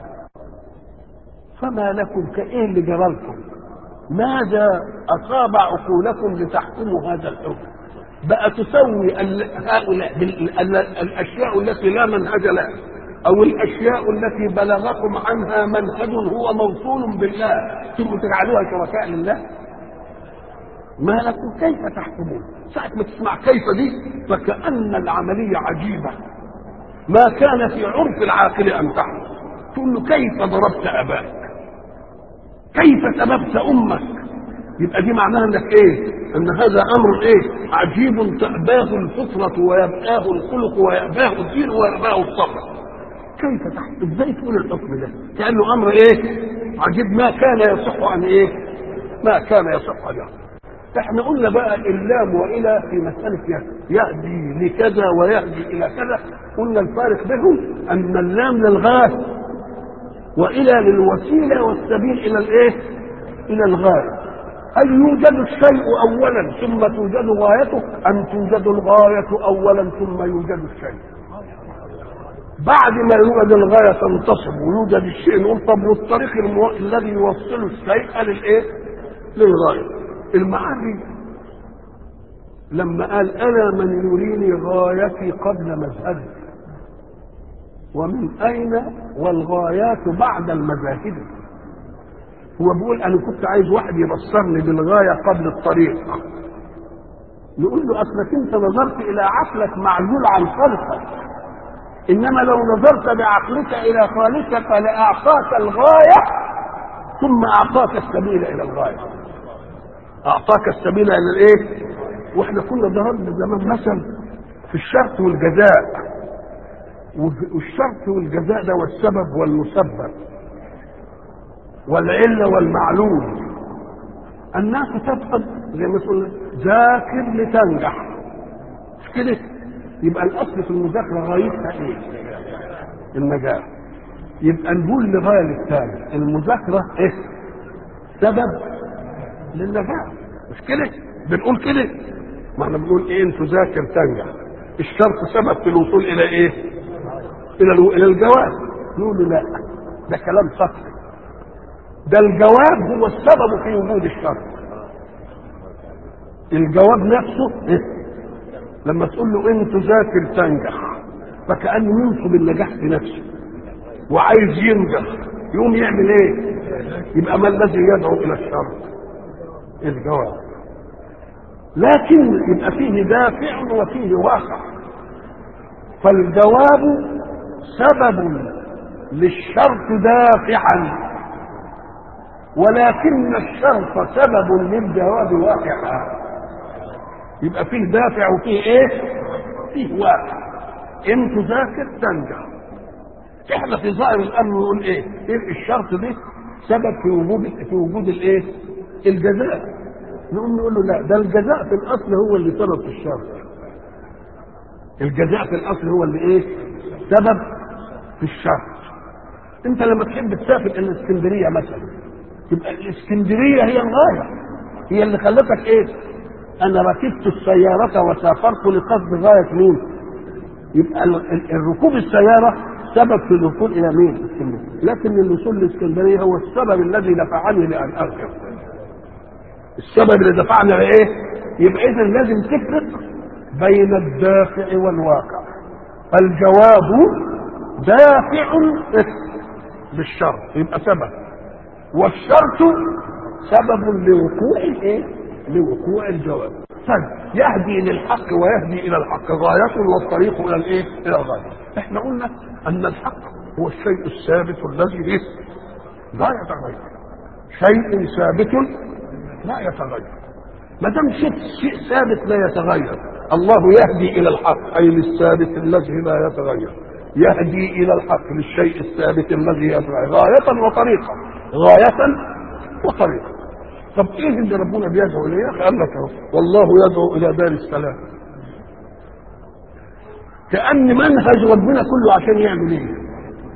فما لكم كايه اللي جرالكم ماذا اصاب عقولكم لتحكموا هذا الحكم بقى تسوي هؤلاء الاشياء التي لا منهج لها او الاشياء التي بلغكم عنها منهج هو موصول بالله ثم تجعلوها شركاء لله ما لكم كيف تحكمون ساعة ما تسمع كيف دي فكأن العملية عجيبة ما كان في عرف العاقل أن تحكم تقول له كيف ضربت أباك كيف سببت أمك يبقى دي معناها انك ايه ان هذا امر ايه عجيب تأباه الفطرة ويبآه الخلق ويأباه الدين ويأباه الصبر كيف تحكم ازاي تقول الحكم ده كانه امر ايه عجيب ما كان يصح عن ايه ما كان يصح له احنا قلنا بقى اللام والى في مساله يهدي لكذا ويهدي الى كذا قلنا الفارق بينهم ان اللام للغايه والى للوسيله والسبيل الى الايه الى الغايه أن يوجد الشيء أولا ثم توجد غايته أن توجد الغاية أولا ثم يوجد الشيء بعد ما يوجد الغاية تنتصب ويوجد الشيء نقول طب والطريق المو... الذي يوصل الشيء للإيه؟ للغاية المعري لما قال أنا من يريني غايتي قبل مذهبي ومن أين والغايات بعد المذاهب هو بيقول انا كنت عايز واحد يبصرني بالغايه قبل الطريق نقول له اصلك انت نظرت الى عقلك معزول عن خلقك انما لو نظرت بعقلك الى خالقك لاعطاك الغايه ثم اعطاك السبيل الى الغايه اعطاك السبيل الى الايه واحنا كنا ضربنا زمان مثل في الشرط والجزاء والشرط والجزاء ده والسبب والمسبب والعلة والمعلوم الناس تفهم زي ما تقول ذاكر لتنجح مش كده يبقى الاصل في المذاكره غايتها ايه؟ النجاح يبقى نقول لغايه للثاني المذاكره ايه؟ سبب للنجاح مش كده؟ بنقول كده ما احنا بنقول ايه انت ذاكر تنجح الشرط سبب في الوصول الى ايه؟ الى الى الجواب نقول له لا ده كلام سطحي ده الجواب هو السبب في وجود الشر الجواب نفسه إيه؟ لما تقول له انت ذاكر تنجح فكانه ينصب النجاح في نفسه وعايز ينجح يقوم يعمل ايه يبقى ما الذي يدعو الى الشر الجواب لكن يبقى فيه دافع وفيه واقع فالجواب سبب للشرط دافعا ولكن الشرط سبب للجواب واقعا يبقى فيه دافع وفيه ايه فيه واقع ان تذاكر تنجح احنا في ظاهر الامر نقول ايه إيه الشرط ده سبب في وجود في وجود الايه الجزاء نقوم نقول له لا ده الجزاء في الاصل هو اللي سبب في الشرط الجزاء في الاصل هو اللي ايه سبب في الشرق انت لما تحب تسافر الى الاسكندريه مثلا يبقى الاسكندريه هي الغايه هي اللي خلتك ايه انا ركبت السياره وسافرت لقصد غايه مين يبقى ال- ال- الركوب السياره سبب في الوصول الى مين اسكندريه لكن الوصول لاسكندريه هو السبب الذي دفعني لان اركب السبب اللي دفعني لايه يبقى اذا لازم تفرق بين الدافع والواقع الجواب دافع بالشرط يبقى سبب والشرط سبب لوقوع الايه لوقوع الجواب طيب يهدي للحق ويهدي الى الحق غاية والطريق الى الايه الى الغاية احنا قلنا ان الحق هو الشيء الثابت الذي إيه؟ لا يتغير شيء ثابت لا يتغير ما دام شيء شيء ثابت لا يتغير الله يهدي الى الحق اي للثابت الذي لا يتغير يهدي الى الحق للشيء الثابت الذي يتغير غاية وطريقة غاية وطريقة طب ايه اللي ربنا بيدعو اليه؟ قال لك اهو والله يدعو الى دار السلام كأن منهج ربنا كله عشان يعمل ايه؟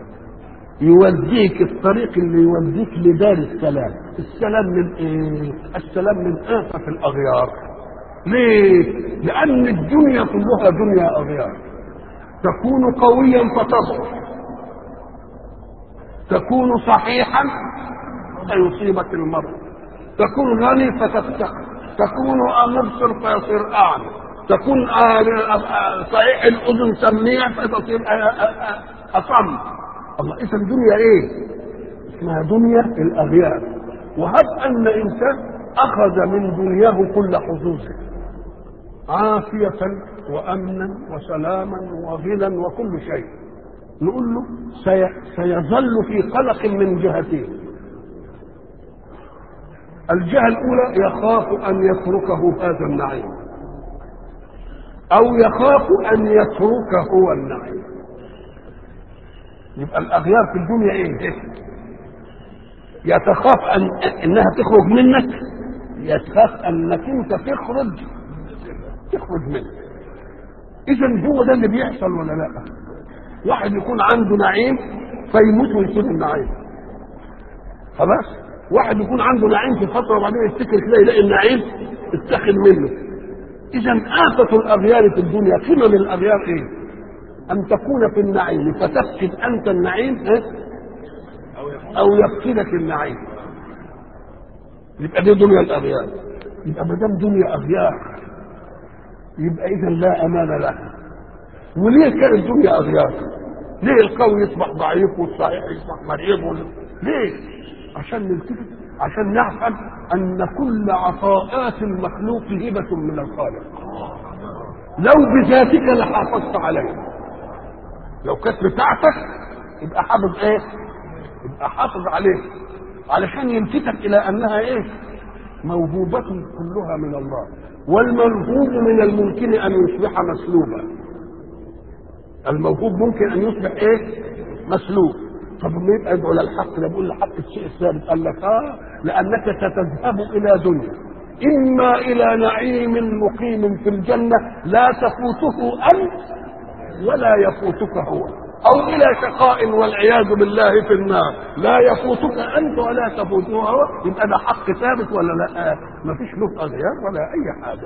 يوديك الطريق اللي يوديك لدار السلام السلام من ايه السلام من آفة الأغيار ليه لأن الدنيا كلها دنيا أغيار تكون قويا فتضعف تكون صحيحا فيصيبك المرض تكون غني فتفتقر تكون مبصر فيصير أعمى تكون صحيح الأذن سميع فتصير أصم الله اذا الدنيا ايه اسمها دنيا الاغيار وهب ان انسان اخذ من دنياه كل حظوظه عافية وامنا وسلاما وغنى وكل شيء نقول له سي... سيظل في قلق من جهتين الجهة الأولى يخاف أن يتركه هذا النعيم أو يخاف أن يتركه هو النعيم يبقى الاغيار في الدنيا ايه يتخاف ان انها تخرج منك يتخاف انك انت تخرج تخرج منك اذا هو ده اللي بيحصل ولا لا واحد يكون عنده نعيم فيموت ويسيب النعيم خلاص واحد يكون عنده نعيم في فتره وبعدين يفتكر كده يلاقي النعيم اتخذ منه اذا آفة الاغيار في الدنيا قمم الاغيار ايه أن تكون في النعيم فتفقد أنت النعيم إيه؟ أو يفقدك النعيم يبقى دي دنيا الأغيار يبقى ما دام دنيا أغيار يبقى إذا لا أمان لها وليه كانت الدنيا أغيار؟ ليه القوي يصبح ضعيف والصحيح يصبح مريض ولا ليه؟ عشان نلتفت عشان نعلم أن كل عطاءات المخلوق هبة من الخالق لو بذاتك لحافظت عليها لو كانت بتاعتك يبقى حافظ ايه يبقى حافظ عليه علشان يلفتك الى انها ايه موهوبة كلها من الله والموهوب من الممكن ان يصبح مسلوبا الموهوب ممكن ان يصبح ايه مسلوب طب ما يبقى يدعو للحق ده بيقول لحق الشيء الثابت قال لك اه لانك ستذهب الى دنيا اما الى نعيم مقيم في الجنه لا تفوته انت ولا يفوتك هو او الى شقاء والعياذ بالله في النار لا يفوتك انت ولا تفوته هو يبقى ده حق ثابت ولا لا ما فيش له اغيار ولا اي حاجه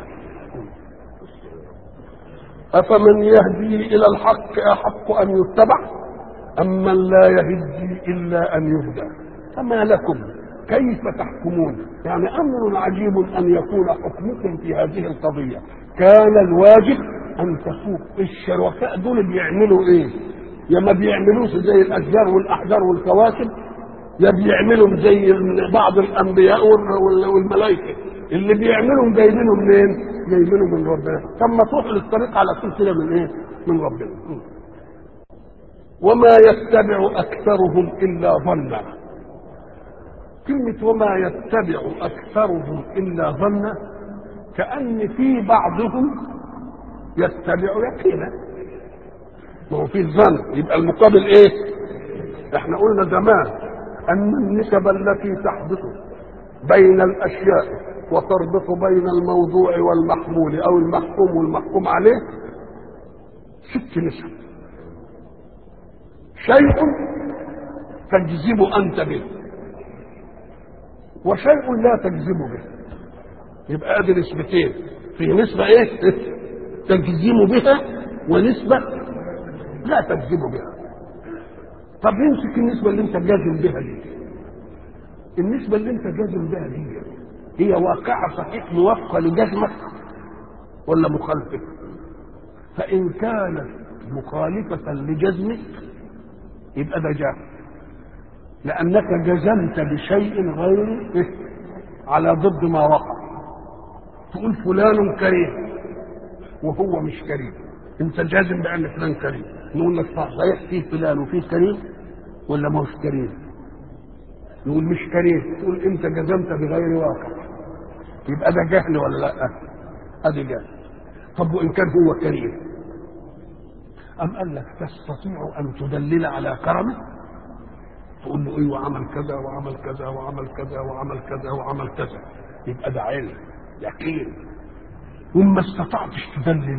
افمن يهدي الى الحق احق ان يتبع ام من لا يهدي الا ان يهدى فما لكم كيف تحكمون يعني امر عجيب ان يكون حكمكم في هذه القضيه كان الواجب ان تفوق الشركاء دول بيعملوا ايه يا ما بيعملوش زي الاشجار والاحجار والكواكب يا بيعملوا زي بعض الانبياء والملائكه اللي بيعملهم جايبينه منين جايبينه من ربنا طب ما تروح للطريق على طول كده من ايه من ربنا وما يتبع اكثرهم الا ظنا كلمه وما يتبع اكثرهم الا ظنا كان في بعضهم يتبع يقينا ما هو في الظن يبقى المقابل ايه احنا قلنا زمان ان النسب التي تحدث بين الاشياء وتربط بين الموضوع والمحمول او المحكوم والمحكوم عليه ست نسب شيء تجزم انت به وشيء لا تجزم به يبقى ادي نسبتين في نسبة ايه تجزم بها ونسبة لا تجزم بها طب امسك النسبة اللي انت جازم بها دي النسبة اللي انت جازم بها دي هي واقعة صحيح موافقة لجزمك ولا مخالفة فإن كانت مخالفة لجزمك يبقى ده جهل لأنك جزمت بشيء غير على ضد ما وقع تقول فلان كريم وهو مش كريم انت جازم بأن فلان كريم نقول لك صحيح فيه فلان وفيه كريم ولا ما هوش كريم نقول مش كريم تقول انت جزمت بغير واقع يبقى ده جهل ولا لا ادي جهل طب وان كان هو كريم ام قال لك تستطيع ان تدلل على كرمه تقول له ايوه عمل كذا وعمل كذا وعمل كذا وعمل كذا وعمل كذا يبقى ده علم يقين وما استطعتش تدلل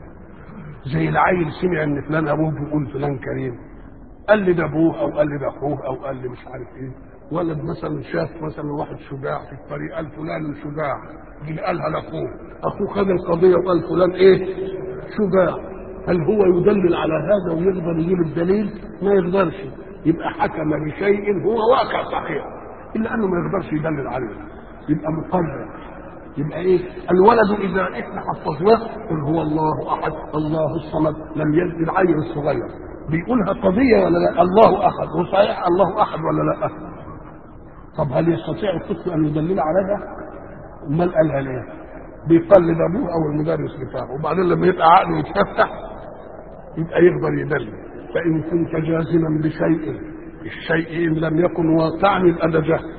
زي العيل سمع ان فلان ابوه بيقول فلان كريم قال لي ده ابوه او قال لي ده اخوه او قال لي مش عارف ايه ولد مثلا شاف مثلا واحد شجاع في الطريق قال فلان شجاع جه قالها لاخوه اخوه خد القضيه وقال فلان ايه شجاع هل هو يدلل على هذا ويقدر يجيب الدليل ما يقدرش يبقى حكم بشيء هو واقع صحيح الا انه ما يقدرش يدلل عليه يبقى مقرر يبقى ايه الولد اذا احنا حفظناه قل هو الله احد الله الصمد لم يلد العيل الصغير بيقولها قضيه ولا لا الله احد وصحيح الله احد ولا لا طب هل يستطيع الطفل ان يدلل عليها امال قالها ليه بيقلد ابوه او المدرس بتاعه وبعدين لما يبقى عقله يتفتح يبقى يقدر يدلل فان كنت جازما بشيء الشيء ان لم يكن واقعا يبقى ده جهل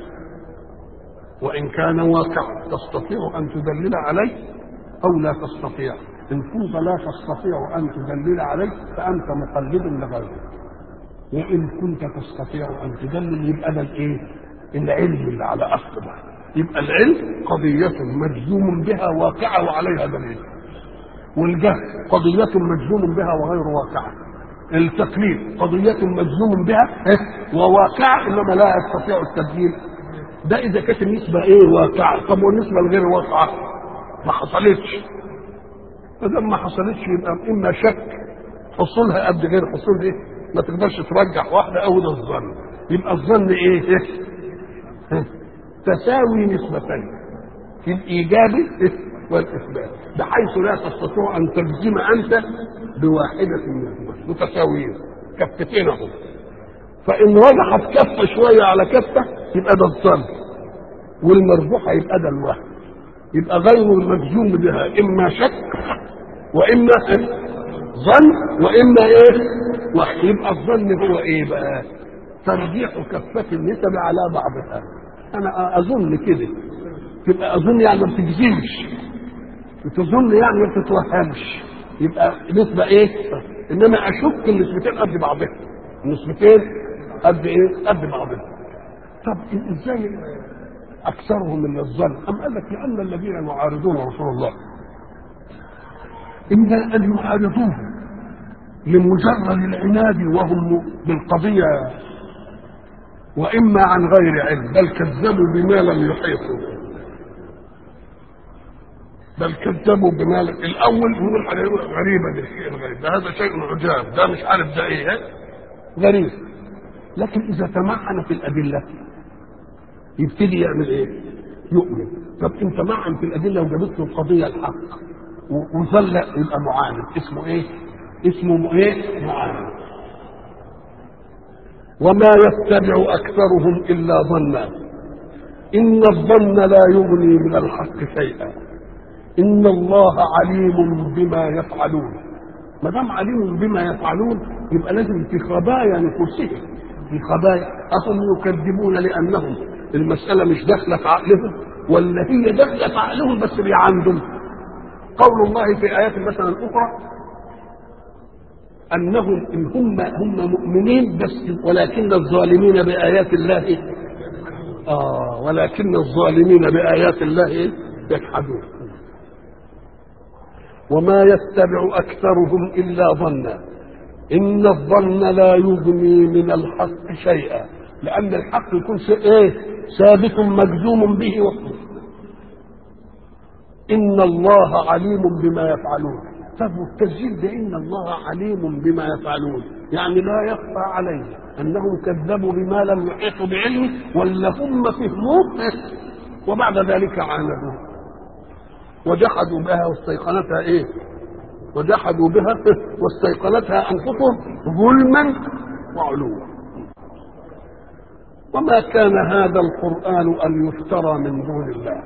وإن كان واقعا تستطيع أن تدلل عليه أو لا تستطيع إن كنت لا تستطيع أن تدلل عليه فأنت مقلد لغيره وإن كنت تستطيع أن تدلل يبقى ده الإيه؟ العلم اللي على أصل ده يبقى العلم قضية مجزوم بها واقعة وعليها دليل والجهل قضية مجزوم بها وغير واقعة التقليد قضية مجزوم بها وواقعة إنما لا يستطيع التبديل ده اذا كانت النسبه ايه واقعه طب والنسبه الغير واقعه ما حصلتش فده ما حصلتش يبقى اما شك حصولها قد غير حصول ايه ما تقدرش ترجح واحده او ده الظن يبقى الظن ايه, إيه؟ تساوي نسبتين في الايجاب والاثبات بحيث لا تستطيع ان تجزم انت بواحده منهما متساويين كفتين اهو فان رجحت كفه شويه على كفه يبقى ده الظن والمرجوحه يبقى ده الوهم يبقى غير المجزوم بها اما شك واما ظن واما ايه وحي يبقى الظن هو ايه بقى ترجيح كفة النسب على بعضها انا اظن كده تبقى اظن يعني ما بتجزمش بتظن يعني ما بتتوهمش يبقى نسبة ايه انما اشك النسبتين قد بعضها النسبتين قد ايه قد بعضها طب ازاي اكثرهم من الظن ام قال لك لان الذين يعارضون رسول الله اما ان يعارضوه لمجرد العناد وهم بالقضيه واما عن غير علم بل كذبوا بما لم يحيطوا بل كذبوا بما لم الاول يقول غريبه دي الشيء الغريب ده هذا شيء عجاب ده مش عارف ده ايه غريب لكن اذا تمعن في الادله يبتدي يعمل ايه؟ يؤمن طب ان تمعن في الادله وجابت له القضيه الحق وظل يبقى معاند اسمه ايه؟ اسمه ايه؟ معاند وما يتبع اكثرهم الا ظنا ان الظن لا يغني من الحق شيئا ان الله عليم بما يفعلون ما دام عليم بما يفعلون يبقى لازم في خبايا نفوسهم في خبايا اهم يكذبون لانهم المساله مش داخله في عقلهم ولا هي داخله في عقلهم بس بيعندهم قول الله في ايات مثلا اخرى انهم ان هم هم مؤمنين بس ولكن الظالمين بايات الله اه ولكن الظالمين بايات الله يجحدون وما يتبع اكثرهم الا ظنا إن الظن لا يغني من الحق شيئا لأن الحق يكون شيء إيه ثابت مجزوم به وحده إن الله عليم بما يفعلون طب والتسجيل ده إن الله عليم بما يفعلون يعني لا يخفى عليه أنهم كذبوا بما لم يحيطوا بعلمه ولا هم فهموه وبعد ذلك عاندوه وجحدوا بها واستيقنتها إيه وجحدوا بها واستيقنتها أنفسهم ظلما وعلوا وما كان هذا القرآن أن يفترى من دون الله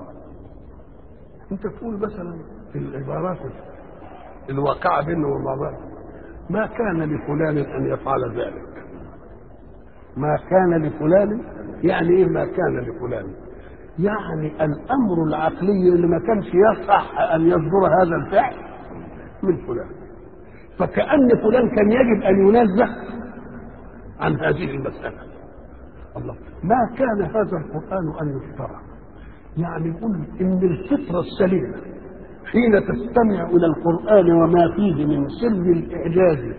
أنت تقول مثلا في العبارات الواقعة بينه وبين بعض ما كان لفلان أن يفعل ذلك ما كان لفلان يعني إيه ما كان لفلان يعني الأمر العقلي اللي ما كانش يصح أن يصدر هذا الفعل من فلان فكأن فلان كان يجب أن ينزه عن هذه المسألة الله ما كان هذا القرآن أن يفترى يعني يقول إن الفطرة السليمة حين تستمع إلى القرآن وما فيه من سر الإعجاز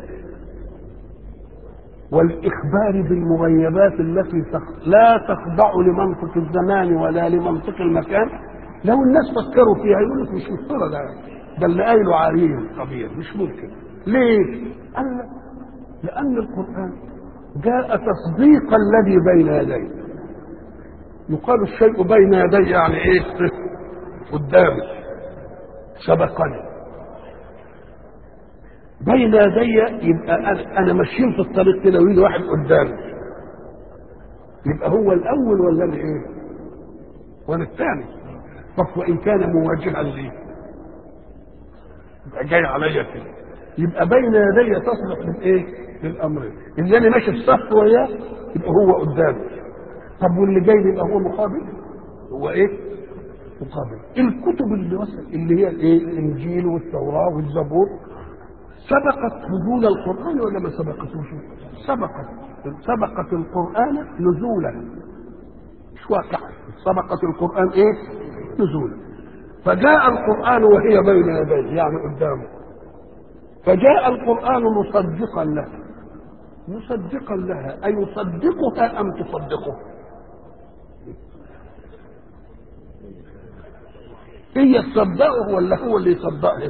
والإخبار بالمغيبات التي تخ... لا تخضع لمنطق الزمان ولا لمنطق المكان لو الناس فكروا فيها يقول لك مش مفترض ده ده اللي قايله عارين طبيعي مش ممكن ليه؟ قال لك لأن القرآن جاء تصديق الذي بين يديه يقال الشيء بين يدي يعني ايه قدامي سبقني بين يدي يبقى انا انا ماشيين في الطريق كده ويجي واحد قدامي يبقى هو الاول ولا انا ايه وانا الثاني طب وان كان مواجها لي يبقى جاي عليا كده يبقى بين يدي تصلح للايه للامرين اللي انا ماشي في صف وياه يبقى هو قدامي طب واللي جاي يبقى هو مقابل هو ايه مقابل الكتب اللي وصل اللي هي الايه الانجيل والتوراه والزبور سبقت نزول القران ولا ما سبقتوش سبقت سبقت القران نزولا مش واقع سبقت القران ايه نزولا فجاء القران وهي بين يديه يعني قدامه فجاء القران مصدقا له مصدقا لها أي يصدقها أم تصدقه هي تصدقه ولا هو اللي يصدقها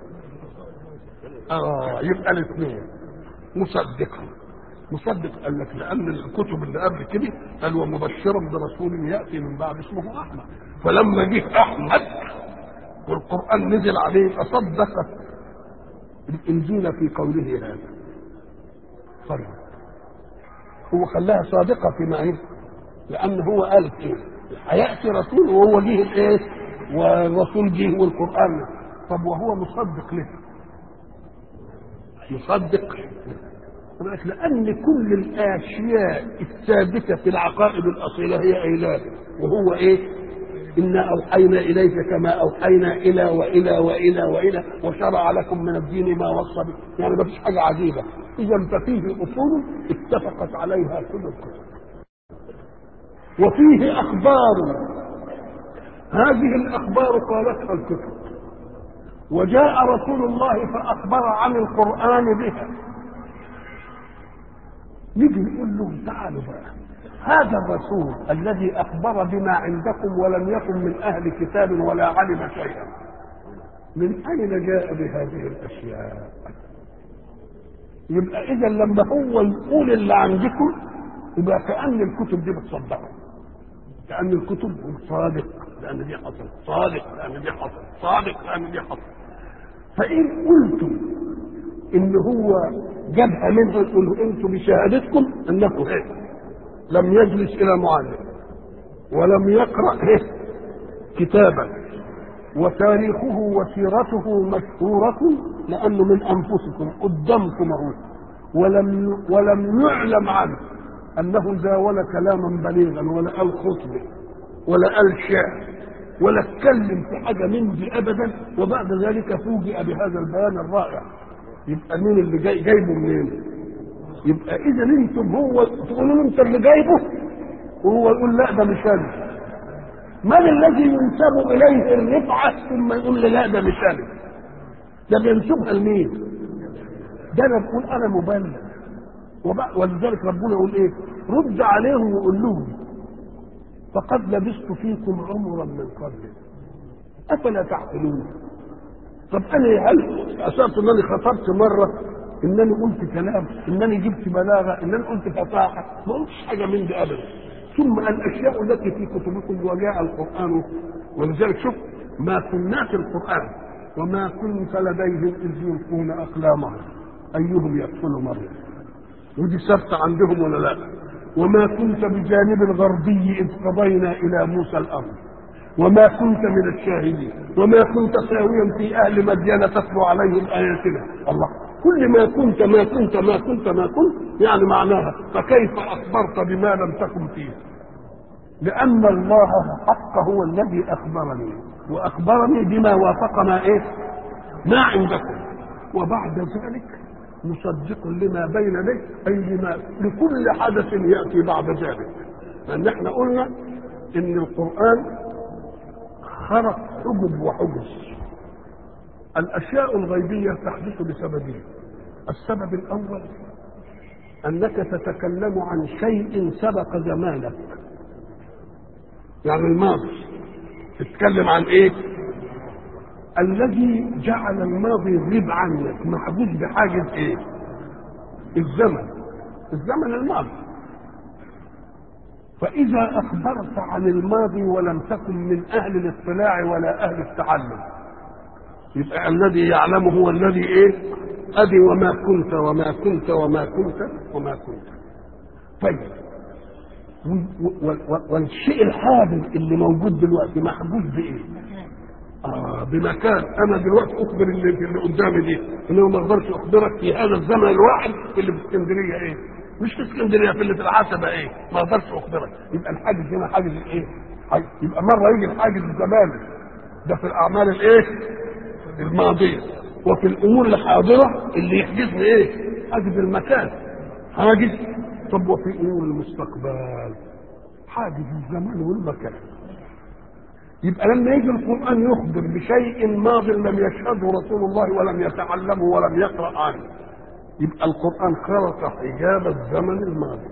اه يبقى الاثنين مصدقا مصدق قال لك لان الكتب اللي قبل كده قال ومبشرا برسول ياتي من بعد اسمه احمد فلما جه احمد والقران نزل عليه اصدق الانجيل في قوله هذا صدق هو خلاها صادقه فيما ايه لان هو قال ايه هياتي رسول وهو جه الايه والرسول جه والقران طب وهو مصدق له مصدق لأن كل الأشياء الثابتة في العقائد الأصيلة هي إله وهو إيه؟ إنا أوحينا إليك كما أوحينا إلى وإلى وإلى وإلى وشرع لكم من الدين ما وصى به يعني ما فيش حاجة عجيبة إذا ففيه أصول اتفقت عليها كل الكتب وفيه أخبار هذه الأخبار قالتها الكتب وجاء رسول الله فأخبر عن القرآن بها نيجي نقول لهم تعالوا بقى هذا الرسول الذي أخبر بما عندكم ولم يكن من أهل كتاب ولا علم شيئا من أين جاء بهذه الأشياء يبقى إذا لما هو يقول اللي عندكم يبقى كأن الكتب دي بتصدقه كأن الكتب صادق لأن دي حصل صادق لأن دي حصل صادق لأن دي حصل فإن قلتم إن هو جابها منه يقول أنتم بشهادتكم أنه هيك لم يجلس إلى معلم ولم يقرأ هيك كتابا وتاريخه وسيرته مشهورة لأنه من أنفسكم قدامكم أهو ولم ولم يعلم عنه أنه زاول كلاما بليغا ولا قال خطبة ولا قال شعر ولا اتكلم في حاجة من دي أبدا وبعد ذلك فوجئ بهذا البيان الرائع يبقى مين اللي جاي جايبه منين؟ يبقى إذا أنتم هو تقولوا أنت اللي جايبه وهو يقول لا ده مش أنا من الذي ينسب إليه الرفعة ثم يقول لي لا ده مش أنا ده بينسبها لمين؟ ده انا بقول انا مبلغ وبع- ولذلك ربنا يقول ايه رد عليهم وقول لهم فقد لبثت فيكم عمرا من قبل افلا تعقلون طب انا هل اسأت انني خطبت مره انني قلت كلام انني جبت بلاغه انني قلت فصاحه ما قلتش حاجه من دي ابدا ثم الاشياء التي في كتبكم وجاء القران ولذلك شوف ما كنا في القران وما كنت لديهم اذ يلقون اقلامهم ايهم يقتل مريم ودي ثابته عندهم ولا لا وما كنت بجانب الغربي اذ قضينا الى موسى الامر وما كنت من الشاهدين وما كنت ساويا في اهل مدين تتلو عليهم اياتنا الله كل ما كنت ما كنت ما كنت ما كنت يعني معناها فكيف اخبرت بما لم تكن فيه لان الله حق هو الذي اخبرني واخبرني بما وافق ما ايه ما عندكم وبعد ذلك مصدق لما بين يديه اي لما لكل حدث ياتي بعد ذلك لان احنا قلنا ان القران خرق حجب وحجز الاشياء الغيبيه تحدث بسببين السبب الاول انك تتكلم عن شيء سبق زمانك يعني الماضي تتكلم عن ايه الذي جعل الماضي يغيب عنك محجوز بحاجه ايه الزمن الزمن الماضي فإذا أخبرت عن الماضي ولم تكن من أهل الاطلاع ولا أهل التعلم يبقى الذي يعلمه هو الذي إيه؟ أدي وما كنت وما كنت وما كنت وما كنت طيب و- و- و- والشيء الحادث اللي موجود دلوقتي محجوز بإيه؟ آه بمكان أنا دلوقتي أخبر اللي, اللي قدامي دي إنه ما أقدرش أخبرك في هذا الزمن الواحد اللي في اسكندرية إيه؟ مش في اسكندريه في اللي في العتبه ايه ما اقدرش اخبرك يبقى الحاجز هنا حاجز الايه حاجز. يبقى مره يجي الحاجز الزماني ده في الاعمال الايه الماضيه وفي الامور الحاضره اللي يحجزني ايه حاجز المكان حاجز طب وفي امور المستقبل حاجز الزمان والمكان يبقى لما يجي القران يخبر بشيء ماض لم يشهده رسول الله ولم يتعلمه ولم يقرا عنه يبقى القرآن خرق حجاب الزمن الماضي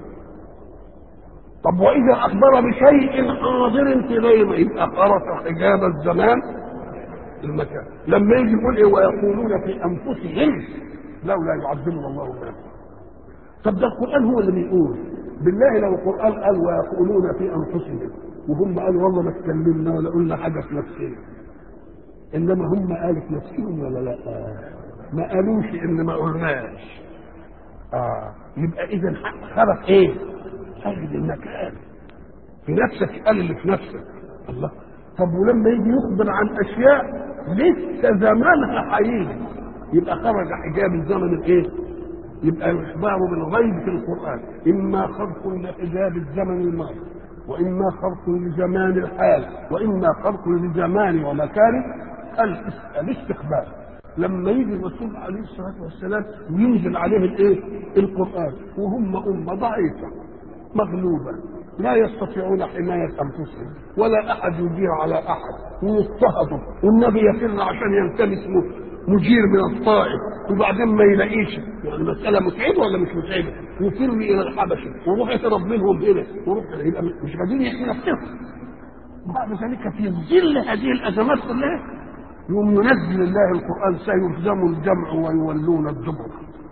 طب وإذا أخبر بشيء حاضر في غيره يبقى خرق حجاب الزمان المكان لما يجي يقول إيه ويقولون في أنفسهم لولا يعذبنا الله بنا طب ده القرآن هو اللي بيقول بالله لو القرآن قال ويقولون في أنفسهم وهم قالوا والله ما اتكلمنا ولا قلنا حاجة في نفسنا إنما هم قالوا في نفسهم ولا لا ما قالوش ان ما قلناش اه يبقى اذا خلق ايه حاجز المكان في نفسك قال اللي في نفسك الله طب ولما يجي يخبر عن اشياء لسه زمانها هيجي يبقى خرج حجاب الزمن الايه يبقى الاخبار بالغيب في القران اما خرق لحجاب الزمن الماضي واما خرق لزمان الحال واما خرق لزمان ومكان الاس- الاستقبال لما يجي الرسول عليه الصلاه والسلام وينزل عليه الايه؟ القران وهم امه ضعيفه مغلوبه لا يستطيعون حمايه انفسهم ولا احد يجير على احد ويضطهدوا والنبي يفر عشان يلتمس م- مجير من الطائف وبعدين ما يلاقيش يعني مساله متعبه ولا مش متعبه يفر الى الحبشه ويروح يهرب منهم هنا ويروح هنا. يبقى مش قادرين يحمي نفسهم بعد ذلك في ظل هذه الازمات كلها يوم ينزل الله القرآن سيهزم الجمع ويولون الدبر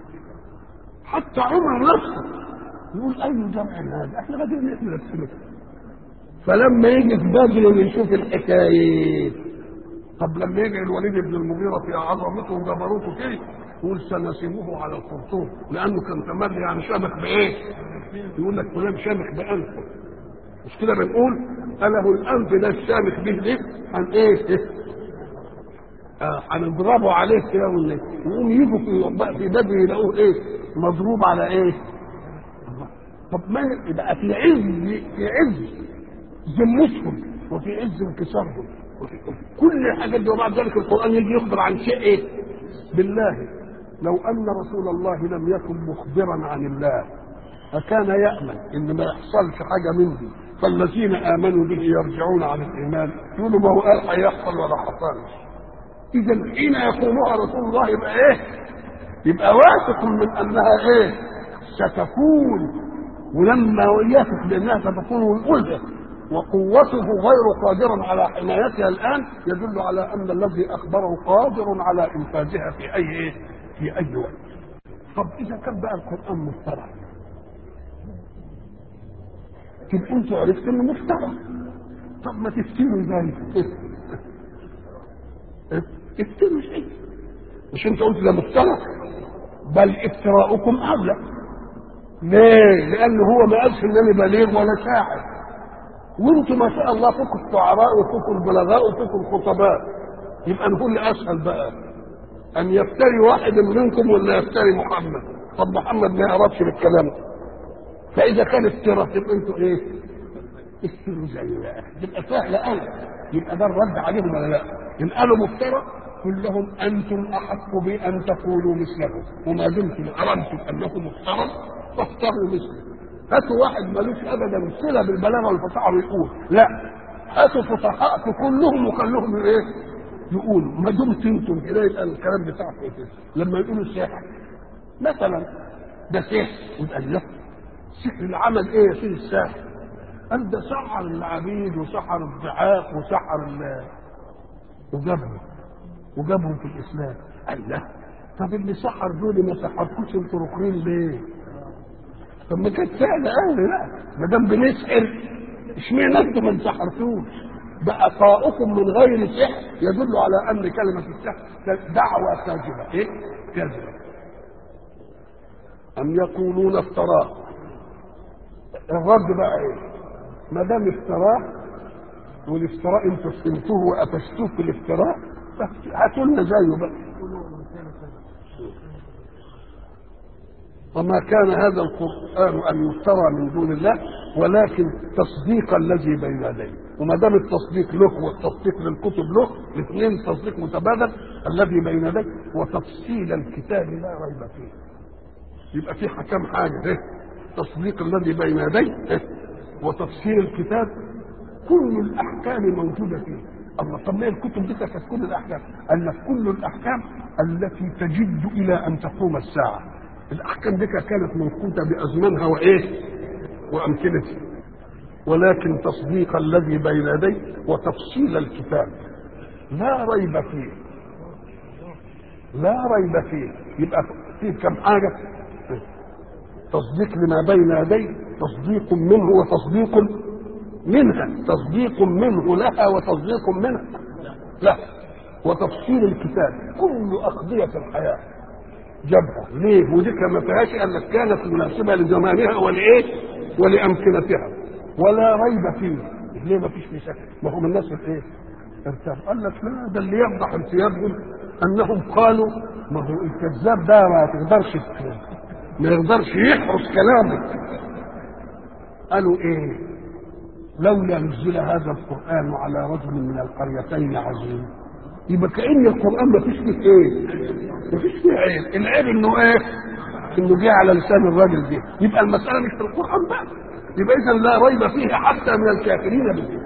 حتى عمر نفسه يقول أي جمع هذا احنا قادرين نحمل نفسنا فلما يجي في بدر يشوف الحكاية طب لما يجي الوليد بن المغيرة في عظمته وجبروته كده يقول سنسيبه على الخرطوم لأنه كان تملي يعني شامخ بإيه؟ يقول لك فلان شامخ بأنفه مش كده بنقول أله الأنف ده الشامخ به ليه؟ عن إيه؟ آه، هنضربه عليه كده ولا إيه؟ ويقوم يجوا في في بدر يلاقوه ايه؟ مضروب على ايه؟ الله. طب ما يبقى في عز في عز ذمتهم وفي عز انكسارهم وفي كل الحاجات دي وبعد ذلك القران يجي يخبر عن شيء ايه؟ بالله لو ان رسول الله لم يكن مخبرا عن الله أكان يأمن إن ما يحصلش حاجة من دي فالذين آمنوا به يرجعون عن الإيمان يقولوا ما هو قال هيحصل ولا حصلش إذا حين يقولها رسول الله يبقى إيه؟ يبقى واثق من انها ايه ستكون ولما يثق بانها ستكون ويقولها وقوته غير قادر على حمايتها الان يدل على ان الذي اخبره قادر على انفاذها في اي ايه في اي وقت طب اذا كان بقى القران مفترى تبقوا انتوا عرفتوا انه مفترى طب ما تفتنوا ذلك افتنوا شيء مش انت قلت ده مفترى بل افتراؤكم اولى ليه؟ لأنه هو ما قالش إنني بليغ ولا شاعر وانتم ما شاء الله فيكم الشعراء وفيكم البلغاء وفيكم الخطباء يبقى نقول اسهل بقى ان يفتري واحد منكم ولا يفتري محمد طب محمد ما يعرفش بالكلام فاذا كان افتراء تبقى انتوا ايه؟ افتروا زي بقى تبقى سهله قوي يبقى ده الرد عليهم ولا لا؟ ان قالوا مفترى قل لهم انتم احق بان تقولوا مثله وما دمتم ارمتم انه مفترى فافتروا مثله هاتوا واحد ملوش ابدا صله بالبلاغه والفصاحه ويقول لا هاتوا فصحاء كلهم وخلوهم ايه يقولوا ما دمت انتم كده يبقى الكلام بتاعكم كده لما يقولوا الساحر مثلا ده سحر يبقى لا سحر العمل ايه يا سيدي الساحر قال ده سحر العبيد وسحر الضعاف وسحر ال وجابهم وجابهم في الاسلام قال لا طب اللي سحر دول ما سحركوش انتوا ركنين ليه؟ طب ما كانت سهله قوي لا ما دام بنسحر اشمعنى انتم ما انسحرتوش بقاؤكم من غير سحر يدل على ان كلمه السحر دعوه كاذبه ايه؟ كاذبه ام يقولون افتراه الرد بقى ايه؟ ما دام افتراه والافتراء انتوا فهمتوه وقفشتوه في الافتراء هاتوا لنا زيه بقى وما كان هذا القرآن أن يفترى من دون الله ولكن تصديق الذي بين يديه وما دام التصديق له والتصديق للكتب له الاثنين تصديق متبادل الذي بين يديه وتفصيل الكتاب لا ريب فيه يبقى في كم حاجة إيه؟ تصديق الذي بين يديه إيه؟ وتفصيل الكتاب كل الأحكام موجودة فيه الله طب ليه الكتب دي كانت كل الأحكام؟ قال لك كل الأحكام التي تجد إلى أن تقوم الساعة الاحكام دي كانت منقوطه بازمانها وايه وامثلتها ولكن تصديق الذي بين يديه وتفصيل الكتاب لا ريب فيه لا ريب فيه يبقى فيه كم حاجه تصديق لما بين يديه تصديق منه وتصديق منها تصديق منه لها وتصديق منها لا وتفصيل الكتاب كل أقضية الحياة جابها ليه ودي ما فيهاش انك كانت مناسبه لزمانها ولايه ولامكنتها ولا ريب فيه ليه ما فيش فيه شك ما هم الناس ايه ارتاب قال لك لا ده اللي يفضح امتيازهم انهم قالوا ما هو الكذاب ده ما تقدرش ما يقدرش يحرس كلامك قالوا ايه لولا نزل هذا القران على رجل من القريتين عظيم يبقى كأن القرآن ما فيش فيه ايه؟ ما فيش فيه عيب، العيب انه ايه؟ انه جه على لسان الراجل ده، يبقى المسألة مش في القرآن بقى، يبقى إذا لا ريب فيه حتى من الكافرين به.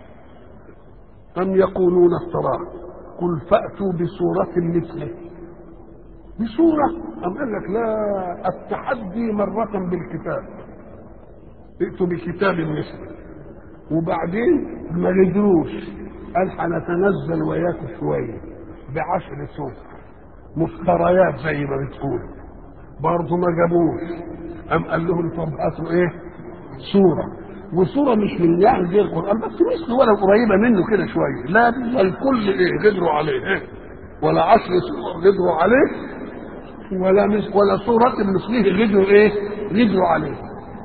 أم يقولون افتراه قل فأتوا بسورة مثله. بسورة أم قال لك لا التحدي مرة بالكتاب. ائتوا بكتاب مثله. وبعدين ما قدروش قال هنتنزل وياكم شويه بعشر سور مفتريات زي ما بتقول برضه ما جابوش قام قال لهم طب هاتوا ايه سوره وسوره مش من يعني زي القران بس مثل ولا قريبه منه كده شويه لا الكل ايه قدروا عليه إيه؟ ولا عشر سور قدروا عليه ولا مش ولا سورة مثله قدروا ايه؟ قدروا عليه.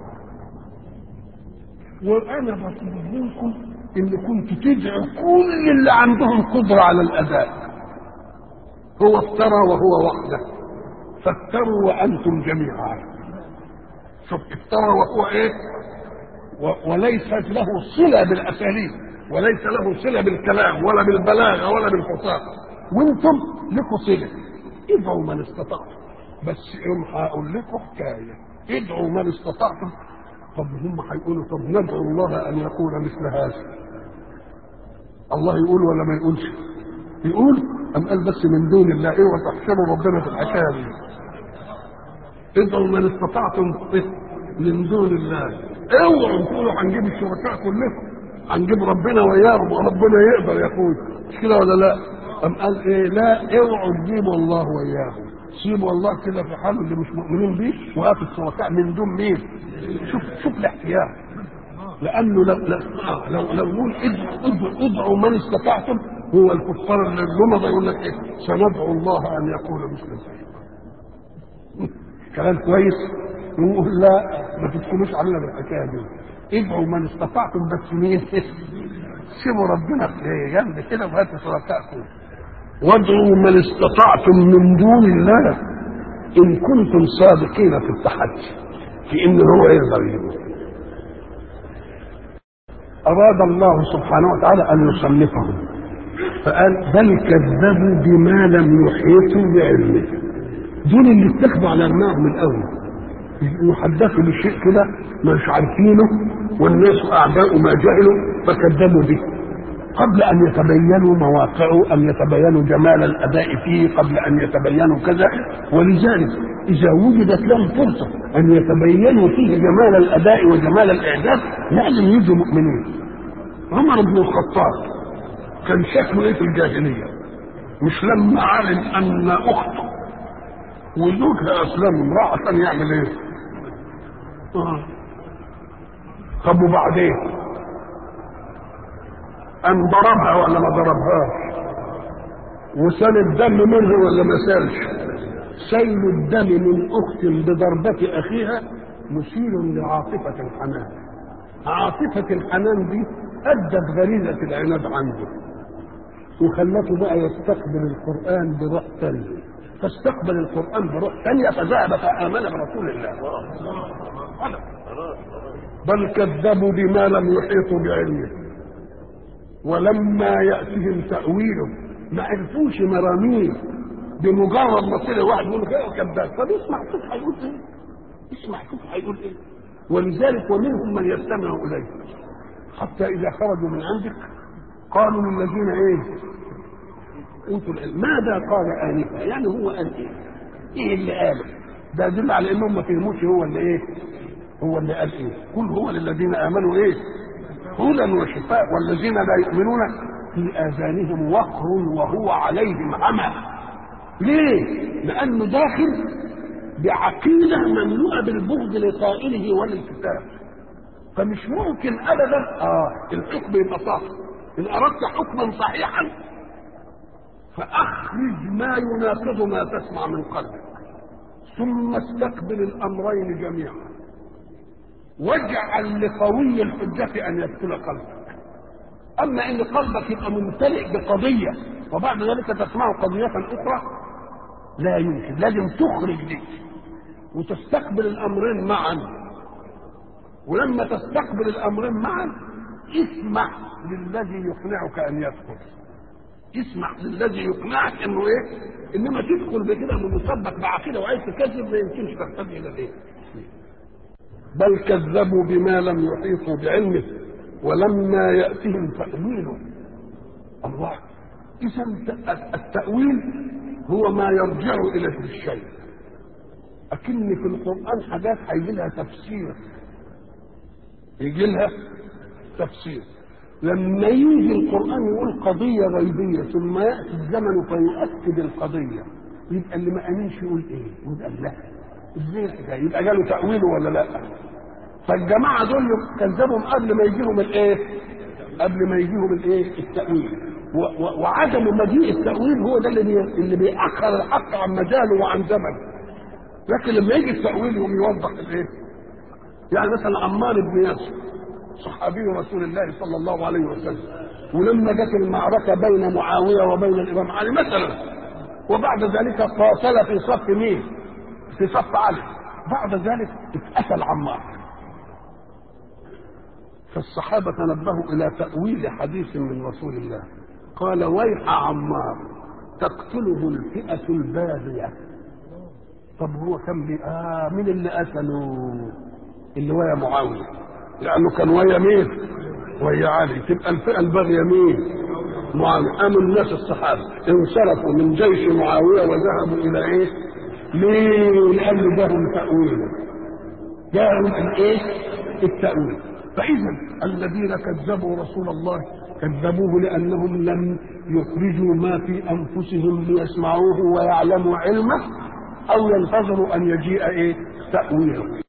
وانا بطلب منكم ان كنت تدعوا كل اللي عندهم قدرة على الأداء هو افترى وهو وحده فافتروا وأنتم جميعا شوف افترى وهو ايه و- وليست له صلة بالأساليب وليس له صلة بالكلام ولا بالبلاغة ولا بالفصاحة وانتم لكم صلة ادعوا من استطعتم بس يوم هقول لكم حكاية ادعوا من استطعتم طب هم هيقولوا طب ندعو الله ان يقول مثل هذا الله يقول ولا ما يقولش يقول ام قال بس من دون الله ايه وتحشروا ربنا في الحكايه دي ادعوا من استطعتم من دون الله اوعوا تقولوا هنجيب الشركاء كلهم هنجيب ربنا وياهم وربنا يقدر يقول مش كده ولا لا؟ أم قال ايه لا اوعوا تجيبوا الله وياهم سيبوا الله كده في حاله اللي مش مؤمنين بيه وهاتوا الشركاء من دون مين؟ شوف شوف الاحتياج لانه لو لو لو, لو نقول ادعوا ادعوا ادعوا من استطعتم هو الكفار اللي اللمضه يقول لك ايه؟ سندعو الله ان يقول مثل ذلك. كلام كويس نقول لا ما تدخلوش علينا بالحكايه دي ادعوا من استطعتم بس مين؟ سيبوا ربنا في جنب كده وهاتوا شركائكم وادعوا من استطعتم من دون الله ان كنتم صادقين في التحدي في ان هو يقدر يجيبه اراد الله سبحانه وتعالى ان يصنفهم فقال بل كذبوا بما لم يحيطوا بعلمه دول اللي اتخذوا على دماغهم الاول يحدثوا بشيء كده مش عارفينه والناس اعداء ما جهلوا فكذبوا به قبل ان يتبينوا مواقعه ان يتبينوا جمال الاداء فيه قبل ان يتبينوا كذا ولذلك اذا وجدت لهم فرصه ان يتبينوا فيه جمال الاداء وجمال الاعداد لازم يجوا مؤمنين عمر بن الخطاب كان شكله ايه في الجاهليه مش لما علم ان اخته وزوجها اسلم امراه عشان يعمل ايه؟ آه. طب وبعدين؟ أم ضربها ولا ما ضربهاش؟ وسال الدم منه ولا ما سالش؟ سيل الدم من أخت بضربة أخيها مثير لعاطفة الحنان. عاطفة الحنان دي أدت غريزة العناد عنده. وخلته بقى يستقبل القرآن بروح ثانية. فاستقبل القرآن بروح ثانية فذهب فآمن برسول الله. بل كذبوا بما لم يحيطوا بعلمه. ولما ياتهم تاويله ما عرفوش مراميه بمجرد ما طلع واحد يقول كده كذاب طب اسمع شوف هيقول ايه اسمع شوف هيقول ايه ولذلك ومنهم من يستمع اليك حتى اذا خرجوا من عندك قالوا للذين ايه اوتوا العلم ماذا قال انفا يعني هو قال ايه ايه اللي قاله ده يدل على انهم ما فهموش هو اللي ايه هو اللي قال ايه قل هو للذين امنوا ايه هدى وشفاء والذين لا يؤمنون في اذانهم وقر وهو عليهم عمى ليه لانه داخل بعقيده مملوءه بالبغض لقائله وللكتاب فمش ممكن ابدا اه الحكم يبقى صح ان اردت حكما صحيحا فاخرج ما يناقض ما تسمع من قلبك ثم استقبل الامرين جميعا واجعل لقوي الحجة أن يدخل قلبك أما إن قلبك يبقى ممتلئ بقضية وبعد ذلك تسمع قضية أخرى لا يمكن لازم تخرج دي وتستقبل الأمرين معا ولما تستقبل الأمرين معا اسمع للذي يقنعك أن يدخل اسمع للذي يقنعك انه ايه انما تدخل بكده مسبق بعقيده وعايز تكذب ما يمكنش تحتاج الى الايه بل كذبوا بما لم يحيطوا بعلمه ولما يأتهم تأويله الله إذا التأويل هو ما يرجع إلى الشيء أكن في القرآن حاجات هيجي لها تفسير يجي لها تفسير لما يجي القرآن يقول قضية غيبية ثم يأتي الزمن فيؤكد القضية يبقى اللي ما آمنش يقول إيه؟ يقول لا ازاي الحكايه يبقى جاله تاويله ولا لا فالجماعه دول كذبهم قبل ما يجيهم الايه قبل ما يجيهم الايه التاويل و- و- وعدم مجيء التاويل هو ده اللي بي... اللي بيأخر الحق عن مجاله وعن زمنه لكن لما يجي التاويل يقوم يوضح الايه يعني مثلا عمار بن ياسر صحابي رسول الله صلى الله عليه وسلم ولما جت المعركه بين معاويه وبين الامام علي مثلا وبعد ذلك قاتل في صف مين؟ في صف علي بعد ذلك اتقتل عمار فالصحابة تنبهوا إلى تأويل حديث من رسول الله قال ويح عمار تقتله الفئة الباغية طب هو كان بي آه مين اللي قتله اللي ويا معاوية لأنه كان ويا مين ويا علي تبقى الفئة الباغية مين معاوية قاموا الناس الصحابة انصرفوا من جيش معاوية وذهبوا إلى إيه ليه؟ لأن جاهم تأويله جاهم الايه؟ التأويل فإذا الذين كذبوا رسول الله كذبوه لأنهم لم يخرجوا ما في أنفسهم ليسمعوه ويعلموا علمه أو ينتظروا أن يجيء إيه؟ تأويله